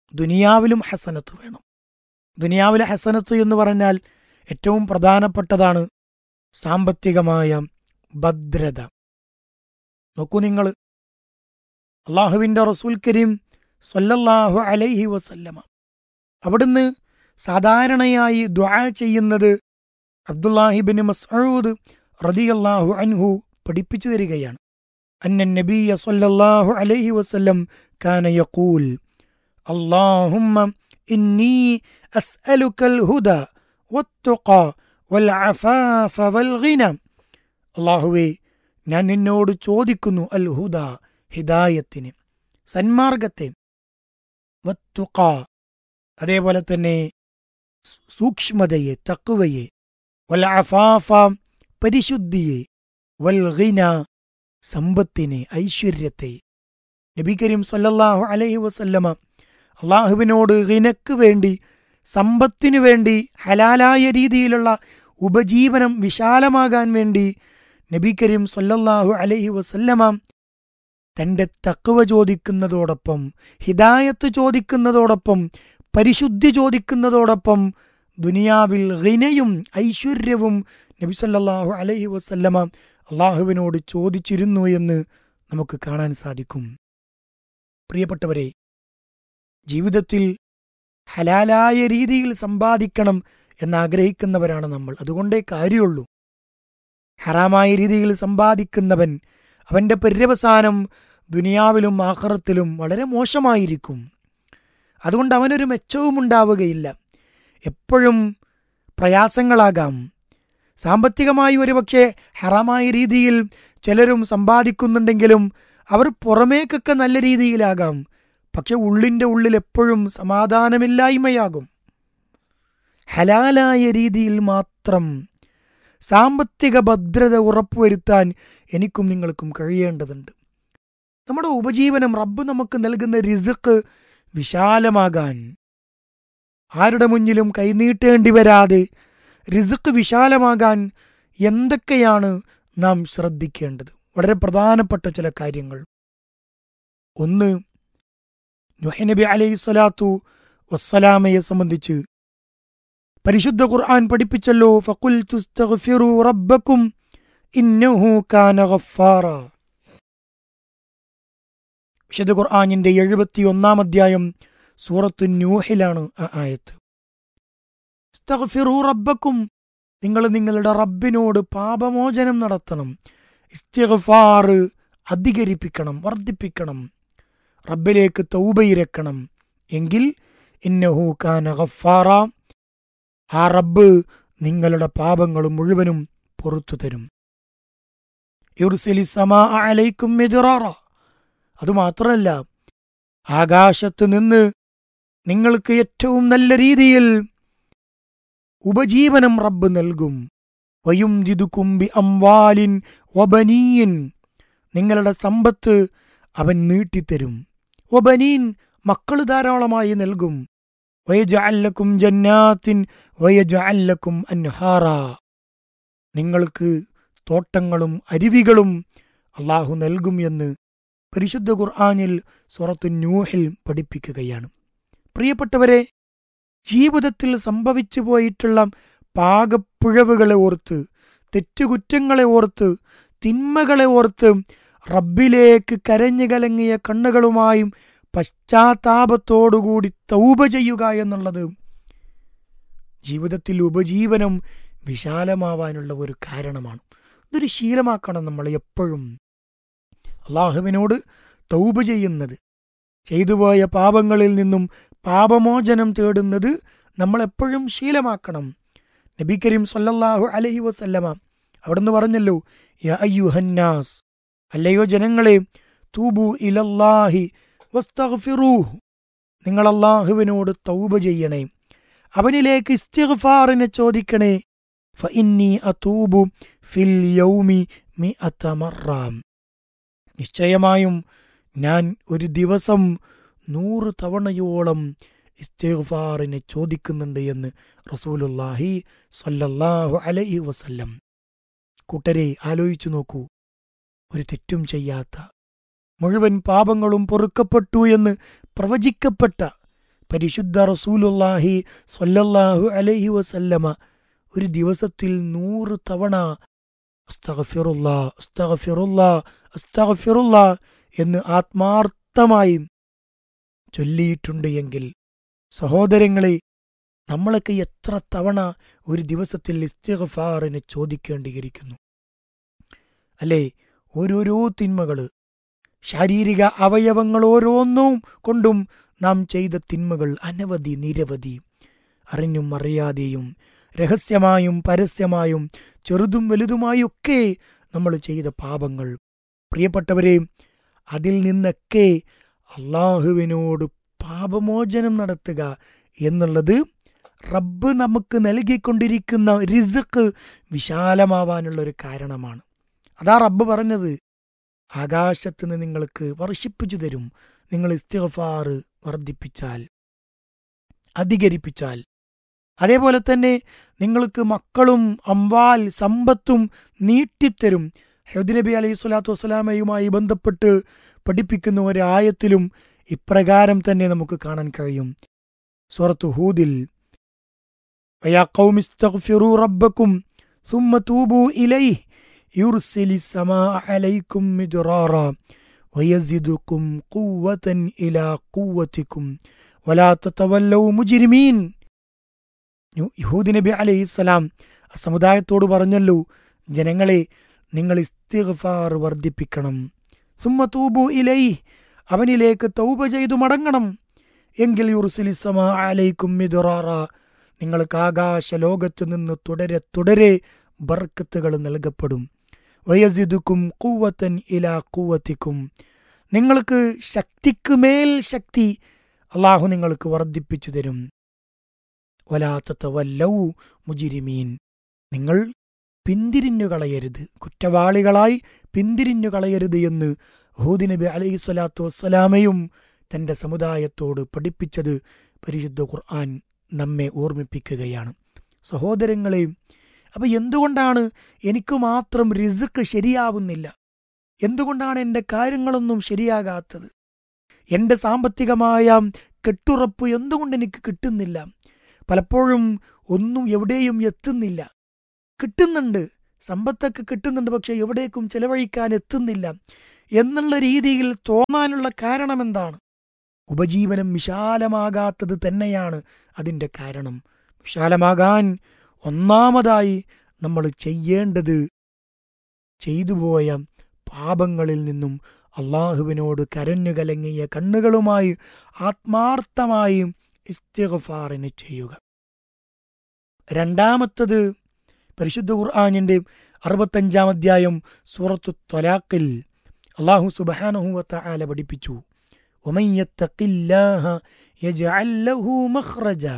ദുനിയാവിലും ഹസനത്ത് വേണം ദുനിയാവിലെ ഹസനത്ത് എന്ന് പറഞ്ഞാൽ ഏറ്റവും പ്രധാനപ്പെട്ടതാണ് സാമ്പത്തികമായ ഭദ്രത നോക്കൂ നിങ്ങൾ അള്ളാഹുവിൻ്റെ റസൂൽ കരീം സല്ലല്ലാഹു അലൈഹി വസല്ലമ അവിടുന്ന് സാധാരണയായി ദ്വാ ചെയ്യുന്നത് അബ്ദുല്ലാഹിബിൻ മസ്ഊദ് റളിയല്ലാഹു അൻഹു പഠിപ്പിച്ചു തരികയാണ് അന്ന നബിയ സല്ലല്ലാഹു അലൈഹി വസല്ലം കാന യഖൂൽ اللهم إني أسألك الهدى والتقى والعفاف والغنى അള്ളാഹുവേ ഞാൻ നിന്നോട് ചോദിക്കുന്നു അൽ ഹുദ ഹിദായത്തിന് സന്മാർഗത്തെ വത്തുക അതേപോലെ തന്നെ സൂക്ഷ്മതയെ തക്കുവയെ വൽ അഫാഫ പരിശുദ്ധിയെ വൽ ഗിന സമ്പത്തിനെ ഐശ്വര്യത്തെ നബി കരീം സല്ലല്ലാഹു അലൈഹി വസല്ലമ അള്ളാഹുവിനോട് ഗിനക്ക് വേണ്ടി സമ്പത്തിനു വേണ്ടി ഹലാലായ രീതിയിലുള്ള ഉപജീവനം വിശാലമാകാൻ വേണ്ടി നബി കരീം സല്ലല്ലാഹു അലൈഹി വസല്ലമ തന്റെ തക്കവ ചോദിക്കുന്നതോടൊപ്പം ഹിദായത്ത് ചോദിക്കുന്നതോടൊപ്പം പരിശുദ്ധി ചോദിക്കുന്നതോടൊപ്പം ദുനിയാവിൽ ഗിനയും ഐശ്വര്യവും നബി സല്ലല്ലാഹു അലൈഹി വസല്ലമ അള്ളാഹുവിനോട് ചോദിച്ചിരുന്നു എന്ന് നമുക്ക് കാണാൻ സാധിക്കും പ്രിയപ്പെട്ടവരെ ജീവിതത്തിൽ ഹലാലായ രീതിയിൽ സമ്പാദിക്കണം എന്നാഗ്രഹിക്കുന്നവരാണ് നമ്മൾ അതുകൊണ്ടേ കാര്യമുള്ളൂ ഹറാമായ രീതിയിൽ സമ്പാദിക്കുന്നവൻ അവന്റെ പര്യവസാനം ദുനിയാവിലും ആഹ്റത്തിലും വളരെ മോശമായിരിക്കും അതുകൊണ്ട് അവനൊരു മെച്ചവും ഉണ്ടാവുകയില്ല എപ്പോഴും പ്രയാസങ്ങളാകാം സാമ്പത്തികമായി ഒരുപക്ഷെ ഹറാമായ രീതിയിൽ ചിലരും സമ്പാദിക്കുന്നുണ്ടെങ്കിലും അവർ പുറമേക്കൊക്കെ നല്ല രീതിയിലാകാം പക്ഷെ ഉള്ളിൻ്റെ ഉള്ളിൽ എപ്പോഴും സമാധാനമില്ലായ്മയാകും ഹലാലായ രീതിയിൽ മാത്രം സാമ്പത്തിക ഭദ്രത ഉറപ്പുവരുത്താൻ എനിക്കും നിങ്ങൾക്കും കഴിയേണ്ടതുണ്ട് നമ്മുടെ ഉപജീവനം റബ്ബ് നമുക്ക് നൽകുന്ന റിസക്ക് വിശാലമാകാൻ ആരുടെ മുന്നിലും കൈനീട്ടേണ്ടി വരാതെ റിസക്ക് വിശാലമാകാൻ എന്തൊക്കെയാണ് നാം ശ്രദ്ധിക്കേണ്ടത് വളരെ പ്രധാനപ്പെട്ട ചില കാര്യങ്ങൾ ഒന്ന് നുഹനബി അലൈഹി സ്വലാത്തു വസ്സലാമയെ സംബന്ധിച്ച് പരിശുദ്ധ ഖുർആൻ പഠിപ്പിച്ചല്ലോ ഫഖുൽ തുസ്തഗ്ഫിറു റബ്ബക്കും ഇന്നഹു കാന ഗഫാറ വിശുദ്ധ ഖുർആനിന്റെ എഴുപത്തി ഒന്നാം അധ്യായം സൂറത്തു ന്യൂഹിലാണ് ആ ആയത്ത് ഇസ്തഗ്ഫിറു റബ്ബക്കും നിങ്ങൾ നിങ്ങളുടെ റബ്ബിനോട് പാപമോചനം നടത്തണം ഇസ്തിഗ്ഫാർ അധികരിപ്പിക്കണം വർദ്ധിപ്പിക്കണം റബ്ബിലേക്ക് തൗബയിരക്കണം എങ്കിൽ ഇന്നഹു കാന ഗഫാറ ആ റബ്ബ് നിങ്ങളുടെ പാപങ്ങൾ മുഴുവനും പുറത്തു തരും യുർസിലി സമാ അലൈക്കും മെജറാറ അതുമാത്രമല്ല ആകാശത്ത് നിന്ന് നിങ്ങൾക്ക് ഏറ്റവും നല്ല രീതിയിൽ ഉപജീവനം റബ്ബ് നൽകും വയും ജിതുക്കുംബി അംവാലിൻ വബനീൻ നിങ്ങളുടെ സമ്പത്ത് അവൻ നീട്ടിത്തരും വബനീൻ മക്കൾ ധാരാളമായി നൽകും വയജഅല്ലക്കും ജന്നാത്തിൻ വയജഅല്ലക്കും അൻഹാറ നിങ്ങൾക്ക് തോട്ടങ്ങളും അരുവികളും അള്ളാഹു നൽകും എന്ന് പരിശുദ്ധ ഖുർആാനിൽ സുറത്തു ന്യൂഹിൽ പഠിപ്പിക്കുകയാണ് പ്രിയപ്പെട്ടവരെ ജീവിതത്തിൽ സംഭവിച്ചു പോയിട്ടുള്ള പാകപ്പിഴവുകളെ ഓർത്ത് തെറ്റുകുറ്റങ്ങളെ ഓർത്ത് തിന്മകളെ ഓർത്ത് റബ്ബിലേക്ക് കരഞ്ഞു കലങ്ങിയ കണ്ണുകളുമായും പശ്ചാത്താപത്തോടുകൂടി തൗബ ചെയ്യുക എന്നുള്ളത് ജീവിതത്തിൽ ഉപജീവനം വിശാലമാവാനുള്ള ഒരു കാരണമാണ് ഇതൊരു ശീലമാക്കണം നമ്മൾ എപ്പോഴും അള്ളാഹുവിനോട് തൗബ ചെയ്യുന്നത് ചെയ്തുപോയ പാപങ്ങളിൽ നിന്നും പാപമോചനം തേടുന്നത് നമ്മൾ എപ്പോഴും ശീലമാക്കണം നബി കരീം സല്ലല്ലാഹു അലഹി വസല്ലമ അവിടുന്ന് പറഞ്ഞല്ലോ യാ അയ്യുഹന്നാസ് അല്ലയോ ജനങ്ങളെ തൂബു ഇലല്ലാഹി വസ്തഗ്ഫിറൂഹ് നിങ്ങൾ അള്ളാഹുവിനോട് തൗബ ചെയ്യണേ അവനിലേക്ക് ഇസ്തിഗ്ഫാറിനെ ചോദിക്കണേ ഫഇന്നി അതൂബു ഫിൽ യൗമി മിഅത മറാം നിശ്ചയമായും ഞാൻ ഒരു ദിവസം നൂറ് തവണയോളം ഇസ്തിഗ്ഫാറിനെ ചോദിക്കുന്നുണ്ട് എന്ന് റസൂലുല്ലാഹി സ്വല്ലല്ലാഹു അലൈഹി വസല്ലം കൂട്ടരെ ആലോചിച്ചു നോക്കൂ ഒരു തെറ്റും ചെയ്യാത്ത മുഴുവൻ പാപങ്ങളും പൊറുക്കപ്പെട്ടു എന്ന് പ്രവചിക്കപ്പെട്ട പരിശുദ്ധ റസൂലുല്ലാഹി സ്വല്ലല്ലാഹു അലൈഹി വസല്ലമ ഒരു ദിവസത്തിൽ നൂറ് തവണ അസ്തഗഫിറുല്ലാ അസ്തഗഫിറുല്ലാ അസ്തഗഫിറുല്ലാ എന്ന് ആത്മാർത്ഥമായും ചൊല്ലിയിട്ടുണ്ട് എങ്കിൽ സഹോദരങ്ങളെ നമ്മളൊക്കെ എത്ര തവണ ഒരു ദിവസത്തിൽ ഇസ്തിഗ്ഫാറിന് ചോദിക്കേണ്ടിയിരിക്കുന്നു അല്ലേ ഓരോരോ തിന്മകള് ശാരീരിക അവയവങ്ങൾ ഓരോന്നും കൊണ്ടും നാം ചെയ്ത തിന്മകൾ അനവധി നിരവധി അറിഞ്ഞും അറിയാതെയും രഹസ്യമായും പരസ്യമായും ചെറുതും വലുതുമായൊക്കെ നമ്മൾ ചെയ്ത പാപങ്ങൾ പ്രിയപ്പെട്ടവരെ അതിൽ നിന്നൊക്കെ അള്ളാഹുവിനോട് പാപമോചനം നടത്തുക എന്നുള്ളത് റബ്ബ് നമുക്ക് നൽകിക്കൊണ്ടിരിക്കുന്ന റിസക്ക് വിശാലമാവാനുള്ള ഒരു കാരണമാണ് അതാ റബ്ബ് പറഞ്ഞത് ആകാശത്ത് നിന്ന് നിങ്ങൾക്ക് വർഷിപ്പിച്ചു തരും നിങ്ങൾ ഇസ്തിഗഫാർ വർദ്ധിപ്പിച്ചാൽ അധികരിപ്പിച്ചാൽ അതേപോലെ തന്നെ നിങ്ങൾക്ക് മക്കളും അംവാൽ സമ്പത്തും നീട്ടിത്തരും ഹെദ് നബി അലൈഹി സ്വലാത്തു വസ്സലാമയുമായി ബന്ധപ്പെട്ട് പഠിപ്പിക്കുന്ന ഒരായത്തിലും ഇപ്രകാരം തന്നെ നമുക്ക് കാണാൻ കഴിയും സൂറത്ത് ഹൂദിൽ ويا قوم استغفروا ربكم ثم توبوا إليه يرسل السماء عليكم مدرارا ويزدكم قوة إلى قوتكم ولا تتولوا مجرمين യഹൂദ് നബി അലൈഹിസ്സലാം ആ സമുദായത്തോട് പറഞ്ഞല്ലോ ജനങ്ങളെ നിങ്ങൾ ഇസ്തിഗ്ഫാർ വർദ്ധിപ്പിക്കണം സുമ്മ തൂബു ഇലൈ അവനിലേക്ക് തൗബ ചെയ്തു മടങ്ങണം എങ്കിൽ യുർസിലിസമ അലൈക്കും മിദുറാറ നിങ്ങൾക്ക് ആകാശ ലോകത്ത് നിന്ന് തുടരെ തുടരെ ബർക്കത്തുകൾ നൽകപ്പെടും വയസിദുക്കും കൂവത്തൻ ഇല കൂവത്തിക്കും നിങ്ങൾക്ക് ശക്തിക്ക് മേൽ ശക്തി അള്ളാഹു നിങ്ങൾക്ക് വർദ്ധിപ്പിച്ചു തരും വലാത്ത വല്ലൗ മുജിരിമീൻ നിങ്ങൾ പിന്തിരിഞ്ഞു കളയരുത് കുറ്റവാളികളായി പിന്തിരിഞ്ഞു കളയരുത് എന്ന് ഹൂദ് നബി അലൈഹി സ്വലാത്തു വസ്സലാമയും തന്റെ സമുദായത്തോട് പഠിപ്പിച്ചത് പരിശുദ്ധ ഖുർആൻ നമ്മെ ഓർമ്മിപ്പിക്കുകയാണ് സഹോദരങ്ങളെ അപ്പൊ എന്തുകൊണ്ടാണ് എനിക്ക് മാത്രം റിസുക്ക് ശരിയാവുന്നില്ല എന്തുകൊണ്ടാണ് എൻ്റെ കാര്യങ്ങളൊന്നും ശരിയാകാത്തത് എൻ്റെ സാമ്പത്തികമായ കെട്ടുറപ്പ് എന്തുകൊണ്ട് എനിക്ക് കിട്ടുന്നില്ല പലപ്പോഴും ഒന്നും എവിടെയും എത്തുന്നില്ല കിട്ടുന്നുണ്ട് സമ്പത്തൊക്കെ കിട്ടുന്നുണ്ട് പക്ഷെ എവിടേക്കും ചെലവഴിക്കാൻ എത്തുന്നില്ല എന്നുള്ള രീതിയിൽ തോന്നാനുള്ള കാരണം എന്താണ് ഉപജീവനം വിശാലമാകാത്തത് തന്നെയാണ് അതിൻ്റെ കാരണം വിശാലമാകാൻ ഒന്നാമതായി നമ്മൾ ചെയ്യേണ്ടത് ചെയ്തുപോയ പാപങ്ങളിൽ നിന്നും അള്ളാഹുവിനോട് കരഞ്ഞു കലങ്ങിയ കണ്ണുകളുമായി ആത്മാർത്ഥമായി ഇസ്തിഗ്ഫാറിന് ചെയ്യുക രണ്ടാമത്തത് പരിശുദ്ധ ഖുർആാനിന്റെ അറുപത്തഞ്ചാം അധ്യായം സൂറത്തു ത്വലാഖിൽ അള്ളാഹു സുബാനഹുവത്ത ആല പഠിപ്പിച്ചു ومن يتق الله يجعل له مخرجا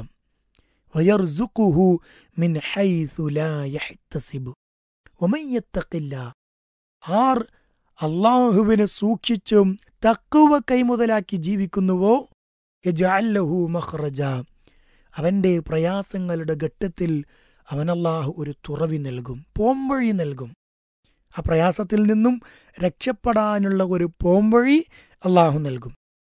ويرزقه من حيث لا يحتسب ومن يتق الله ആർ അള്ളാഹുവിനെ സൂക്ഷിച്ചും തക്കുവ കൈമുതലാക്കി ജീവിക്കുന്നുവോ യജഅല്ലഹു മഖ്റജ അവന്റെ പ്രയാസങ്ങളുടെ ഘട്ടത്തിൽ അവനല്ലാഹു ഒരു തുറവി നൽകും പോംവഴി നൽകും ആ പ്രയാസത്തിൽ നിന്നും രക്ഷപ്പെടാനുള്ള ഒരു പോംവഴി അള്ളാഹു നൽകും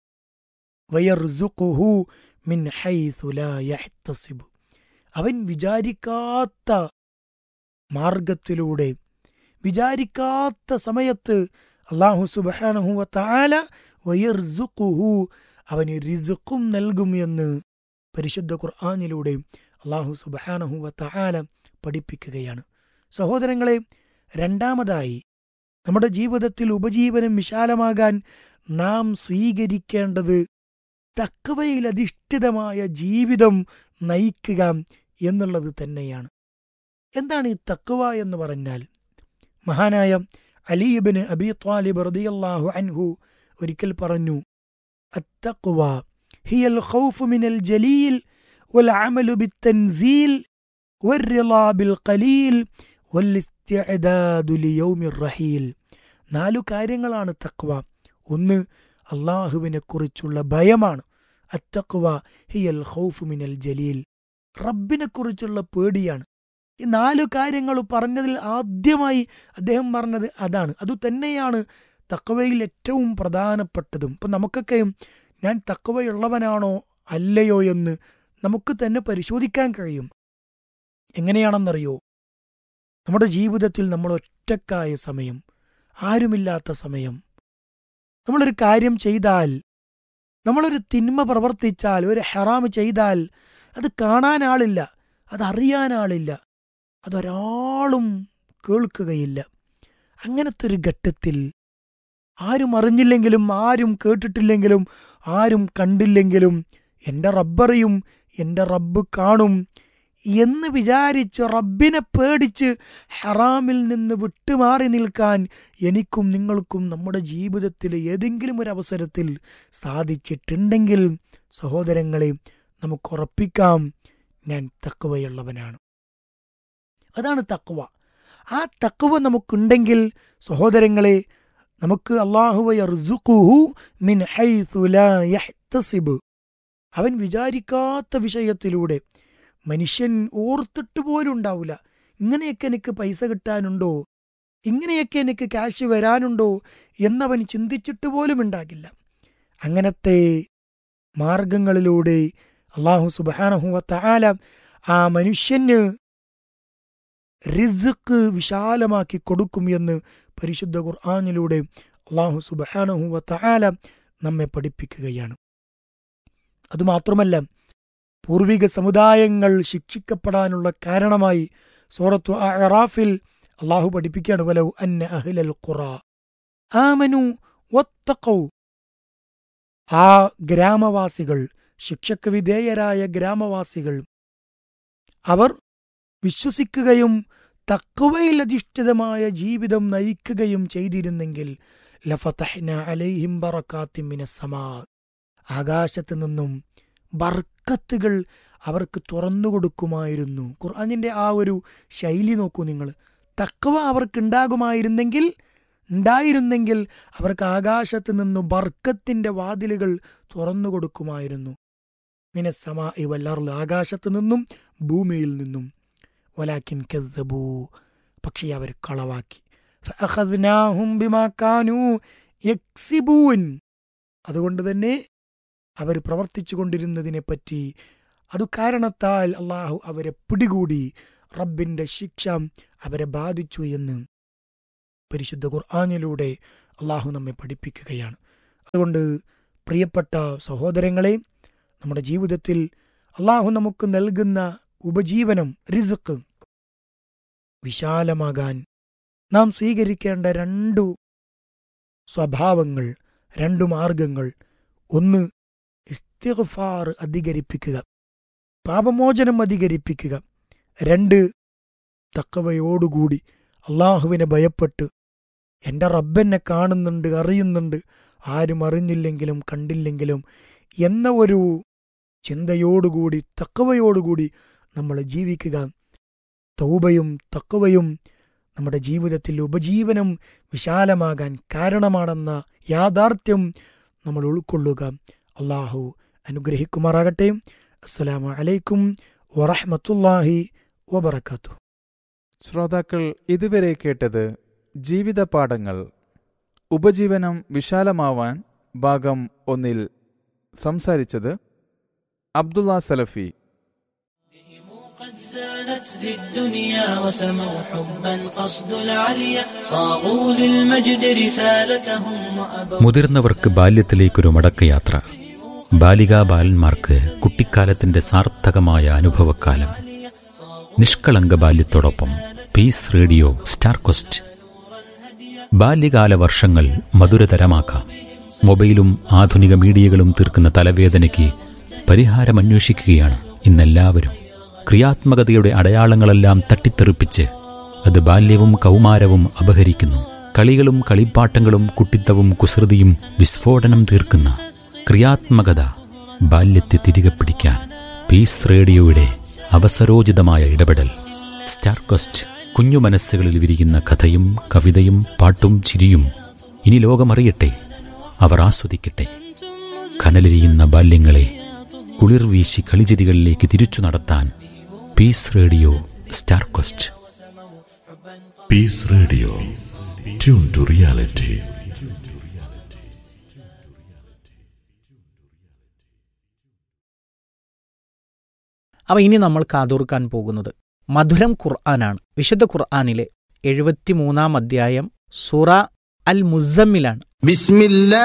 വയർസുഖുഹു മിൻ ഹൈസു ലാ യഹ്തസിബ് അവൻ വിചാരിക്കാത്ത മാർഗത്തിലൂടെ വിചാരിക്കാത്ത സമയത്ത് അള്ളാഹു സുബാനഹു താല വയർസുഖുഹു അവന് റിസുഖും നൽകും എന്ന് പരിശുദ്ധ ഖുർആാനിലൂടെ അള്ളാഹു സുബാനഹു താല പഠിപ്പിക്കുകയാണ് സഹോദരങ്ങളെ രണ്ടാമതായി നമ്മുടെ ജീവിതത്തിൽ ഉപജീവനം വിശാലമാകാൻ നാം സ്വീകരിക്കേണ്ടത് തക്കവയിൽ അധിഷ്ഠിതമായ ജീവിതം നയിക്കുക എന്നുള്ളത് തന്നെയാണ് എന്താണ് ഈ തക്കവ എന്ന് പറഞ്ഞാൽ മഹാനായ അലീബിന് അബി ത്വാലിബ് റദിയല്ലാഹു അൻഹു ഒരിക്കൽ പറഞ്ഞു അത്തഖ്വ ഹിയൽ ഖൗഫ് മിനൽ ജലീൽ والعمل بالتنزيل والرضا بالقليل والاستعداد ليوم الرحيل നാലു കാര്യങ്ങളാണ് തക്വ ഒന്ന് അള്ളാഹുവിനെ കുറിച്ചുള്ള ഭയമാണ് അത്തക്വ ഹിയൽ ഖൗഫ് മിനൽ ജലീൽ റബ്ബിനെ കുറിച്ചുള്ള പേടിയാണ് ഈ നാലു കാര്യങ്ങൾ പറഞ്ഞതിൽ ആദ്യമായി അദ്ദേഹം പറഞ്ഞത് അതാണ് അതു തന്നെയാണ് തക്കവയിൽ ഏറ്റവും പ്രധാനപ്പെട്ടതും ഇപ്പം നമുക്കൊക്കെയും ഞാൻ തക്കവയുള്ളവനാണോ അല്ലയോ എന്ന് നമുക്ക് തന്നെ പരിശോധിക്കാൻ കഴിയും എങ്ങനെയാണെന്നറിയോ നമ്മുടെ ജീവിതത്തിൽ നമ്മൾ ഒറ്റക്കായ സമയം ആരുമില്ലാത്ത സമയം നമ്മളൊരു കാര്യം ചെയ്താൽ നമ്മളൊരു തിന്മ പ്രവർത്തിച്ചാൽ ഒരു ഹെറാം ചെയ്താൽ അത് കാണാൻ ആളില്ല അതറിയാൻ ആളില്ല അതൊരാളും കേൾക്കുകയില്ല അങ്ങനത്തെ ഒരു ഘട്ടത്തിൽ ആരും അറിഞ്ഞില്ലെങ്കിലും ആരും കേട്ടിട്ടില്ലെങ്കിലും ആരും കണ്ടില്ലെങ്കിലും എൻ്റെ റബ്ബറിയും എൻ്റെ റബ്ബ് കാണും എന്ന് വിചാരിച്ച് റബ്ബിനെ പേടിച്ച് ഹറാമിൽ നിന്ന് വിട്ടുമാറി നിൽക്കാൻ എനിക്കും നിങ്ങൾക്കും നമ്മുടെ ജീവിതത്തിൽ ഏതെങ്കിലും ഒരു അവസരത്തിൽ സാധിച്ചിട്ടുണ്ടെങ്കിൽ സഹോദരങ്ങളെ നമുക്ക് ഉറപ്പിക്കാം ഞാൻ തക്കവയുള്ളവനാണ് അതാണ് തക്കവ ആ തക്കവ നമുക്കുണ്ടെങ്കിൽ സഹോദരങ്ങളെ നമുക്ക് അള്ളാഹുവു മിൻ ഹൈസു ലാ യഹ്തസിബ് അവൻ വിചാരിക്കാത്ത വിഷയത്തിലൂടെ മനുഷ്യൻ ഓർത്തിട്ട് പോലും ഉണ്ടാവില്ല ഇങ്ങനെയൊക്കെ എനിക്ക് പൈസ കിട്ടാനുണ്ടോ ഇങ്ങനെയൊക്കെ എനിക്ക് ക്യാഷ് വരാനുണ്ടോ എന്നവൻ ചിന്തിച്ചിട്ട് പോലും ഉണ്ടാകില്ല അങ്ങനത്തെ മാർഗങ്ങളിലൂടെ അള്ളാഹു സുബാനഹുവത്ത ആല ആ മനുഷ്യന് റിസ്ക് വിശാലമാക്കി കൊടുക്കും എന്ന് പരിശുദ്ധ ഖുർആാനിലൂടെ അള്ളാഹു സുബാനഹുവത്ത ആല നമ്മെ പഠിപ്പിക്കുകയാണ് അതുമാത്രമല്ല പൂർവിക സമുദായങ്ങൾ ശിക്ഷിക്കപ്പെടാനുള്ള കാരണമായി സൂറത്തു അറാഫിൽ അള്ളാഹു പഠിപ്പിക്കുകയാണ് വലൗ അന്ന അഹ്ലൽ ഖുറ ആമനു വത്തഖൗ ആ ഗ്രാമവാസികൾ ശിക്ഷക്ക് വിധേയരായ ഗ്രാമവാസികൾ അവർ വിശ്വസിക്കുകയും തക്കവയിൽ അധിഷ്ഠിതമായ ജീവിതം നയിക്കുകയും ചെയ്തിരുന്നെങ്കിൽ ലഫതഹ്ന അലൈഹിം ബറക്കാത്തിൻ മിനസ്സമാ ആകാശത്തു നിന്നും ബർക്കത്തുകൾ അവർക്ക് തുറന്നു കൊടുക്കുമായിരുന്നു ഖുർആാനിന്റെ ആ ഒരു ശൈലി നോക്കൂ നിങ്ങൾ തക്കവ അവർക്കുണ്ടാകുമായിരുന്നെങ്കിൽ ഉണ്ടായിരുന്നെങ്കിൽ അവർക്ക് ആകാശത്ത് നിന്നും ബർക്കത്തിന്റെ വാതിലുകൾ തുറന്നു കൊടുക്കുമായിരുന്നു മിനസമാ വല്ലർല് ആകാശത്ത് നിന്നും ഭൂമിയിൽ നിന്നും വലാക്കിൻ കെതബൂ പക്ഷേ അവർ കളവാക്കി ഫഅഖദ്നാഹും ബിമാ കാനൂ യക്സിബൂൻ അതുകൊണ്ട് തന്നെ അവർ പ്രവർത്തിച്ചു കൊണ്ടിരുന്നതിനെപ്പറ്റി അതു കാരണത്താൽ അള്ളാഹു അവരെ പിടികൂടി റബ്ബിന്റെ ശിക്ഷ അവരെ ബാധിച്ചു എന്ന് പരിശുദ്ധ ഖുർആാനിലൂടെ അള്ളാഹു നമ്മെ പഠിപ്പിക്കുകയാണ് അതുകൊണ്ട് പ്രിയപ്പെട്ട സഹോദരങ്ങളെ നമ്മുടെ ജീവിതത്തിൽ അള്ളാഹു നമുക്ക് നൽകുന്ന ഉപജീവനം റിസക്ക് വിശാലമാകാൻ നാം സ്വീകരിക്കേണ്ട രണ്ടു സ്വഭാവങ്ങൾ രണ്ടു മാർഗങ്ങൾ ഒന്ന് ഇസ്തിഗ്ഫാർ അധികരിപ്പിക്കുക പാപമോചനം അധികരിപ്പിക്കുക രണ്ട് തക്കവയോടുകൂടി അള്ളാഹുവിനെ ഭയപ്പെട്ട് എൻ്റെ റബ്ബെന്നെ കാണുന്നുണ്ട് അറിയുന്നുണ്ട് ആരും അറിഞ്ഞില്ലെങ്കിലും കണ്ടില്ലെങ്കിലും എന്ന ഒരു ചിന്തയോടുകൂടി തക്കവയോടുകൂടി നമ്മൾ ജീവിക്കുക തൗബയും തക്കവയും നമ്മുടെ ജീവിതത്തിൽ ഉപജീവനം വിശാലമാകാൻ കാരണമാണെന്ന യാഥാർത്ഥ്യം നമ്മൾ ഉൾക്കൊള്ളുക അള്ളാഹു അനുഗ്രഹിക്കുമാറാകട്ടെ അസ്സലാമു അലൈക്കും വറഹ്മത്തുള്ളാഹി വബറകാതുഹു ശ്രോതാക്കൾ ഇതുവരെ കേട്ടത് ജീവിത പാഠങ്ങൾ ഉപജീവനം വിശാലമാവാൻ ഭാഗം ഒന്നിൽ സംസാരിച്ചത് അബ്ദുള്ള സലഫി قد زانت ذي الدنيا وسموا حبا قصد العليا صاغوا للمجد رسالتهم وأبوا മുതിർന്നവർക്ക് ബാല്യത്തിലേക്കൊരു മടക്കയാത്ര ബാലികാ ബാലന്മാർക്ക് കുട്ടിക്കാലത്തിന്റെ സാർത്ഥകമായ അനുഭവക്കാലം നിഷ്കളങ്ക ബാല്യത്തോടൊപ്പം പീസ് റേഡിയോ സ്റ്റാർ ക്വസ്റ്റ് ബാല്യകാല വർഷങ്ങൾ മധുരതരമാക്കാം മൊബൈലും ആധുനിക മീഡിയകളും തീർക്കുന്ന തലവേദനയ്ക്ക് പരിഹാരമന്വേഷിക്കുകയാണ് ഇന്നെല്ലാവരും ക്രിയാത്മകതയുടെ അടയാളങ്ങളെല്ലാം തട്ടിത്തെറിപ്പിച്ച് അത് ബാല്യവും കൗമാരവും അപഹരിക്കുന്നു കളികളും കളിപ്പാട്ടങ്ങളും കുട്ടിത്തവും കുസൃതിയും വിസ്ഫോടനം തീർക്കുന്ന ക്രിയാത്മകത ബാല്യത്തെ തിരികെ പിടിക്കാൻ പീസ് റേഡിയോയുടെ അവസരോചിതമായ ഇടപെടൽ സ്റ്റാർ ക്വസ്റ്റ് കുഞ്ഞു മനസ്സുകളിൽ വിരിയുന്ന കഥയും കവിതയും പാട്ടും ചിരിയും ഇനി ലോകമറിയട്ടെ അവർ ആസ്വദിക്കട്ടെ കനലിരിയുന്ന ബാല്യങ്ങളെ കുളിർ വീശി കളിചിരികളിലേക്ക് തിരിച്ചു നടത്താൻ peace radio star quest Peace Radio. Tune to reality. അപ്പോൾ ഇനി നമ്മൾ കാതോർക്കാൻ പോകുന്നത് മധുരം ഖുർആനാണ് വിശുദ്ധ ഖുർആനിലെ എഴുപത്തിമൂന്നാം അധ്യായം സൂറ അൽ മുസമ്മിലാണ്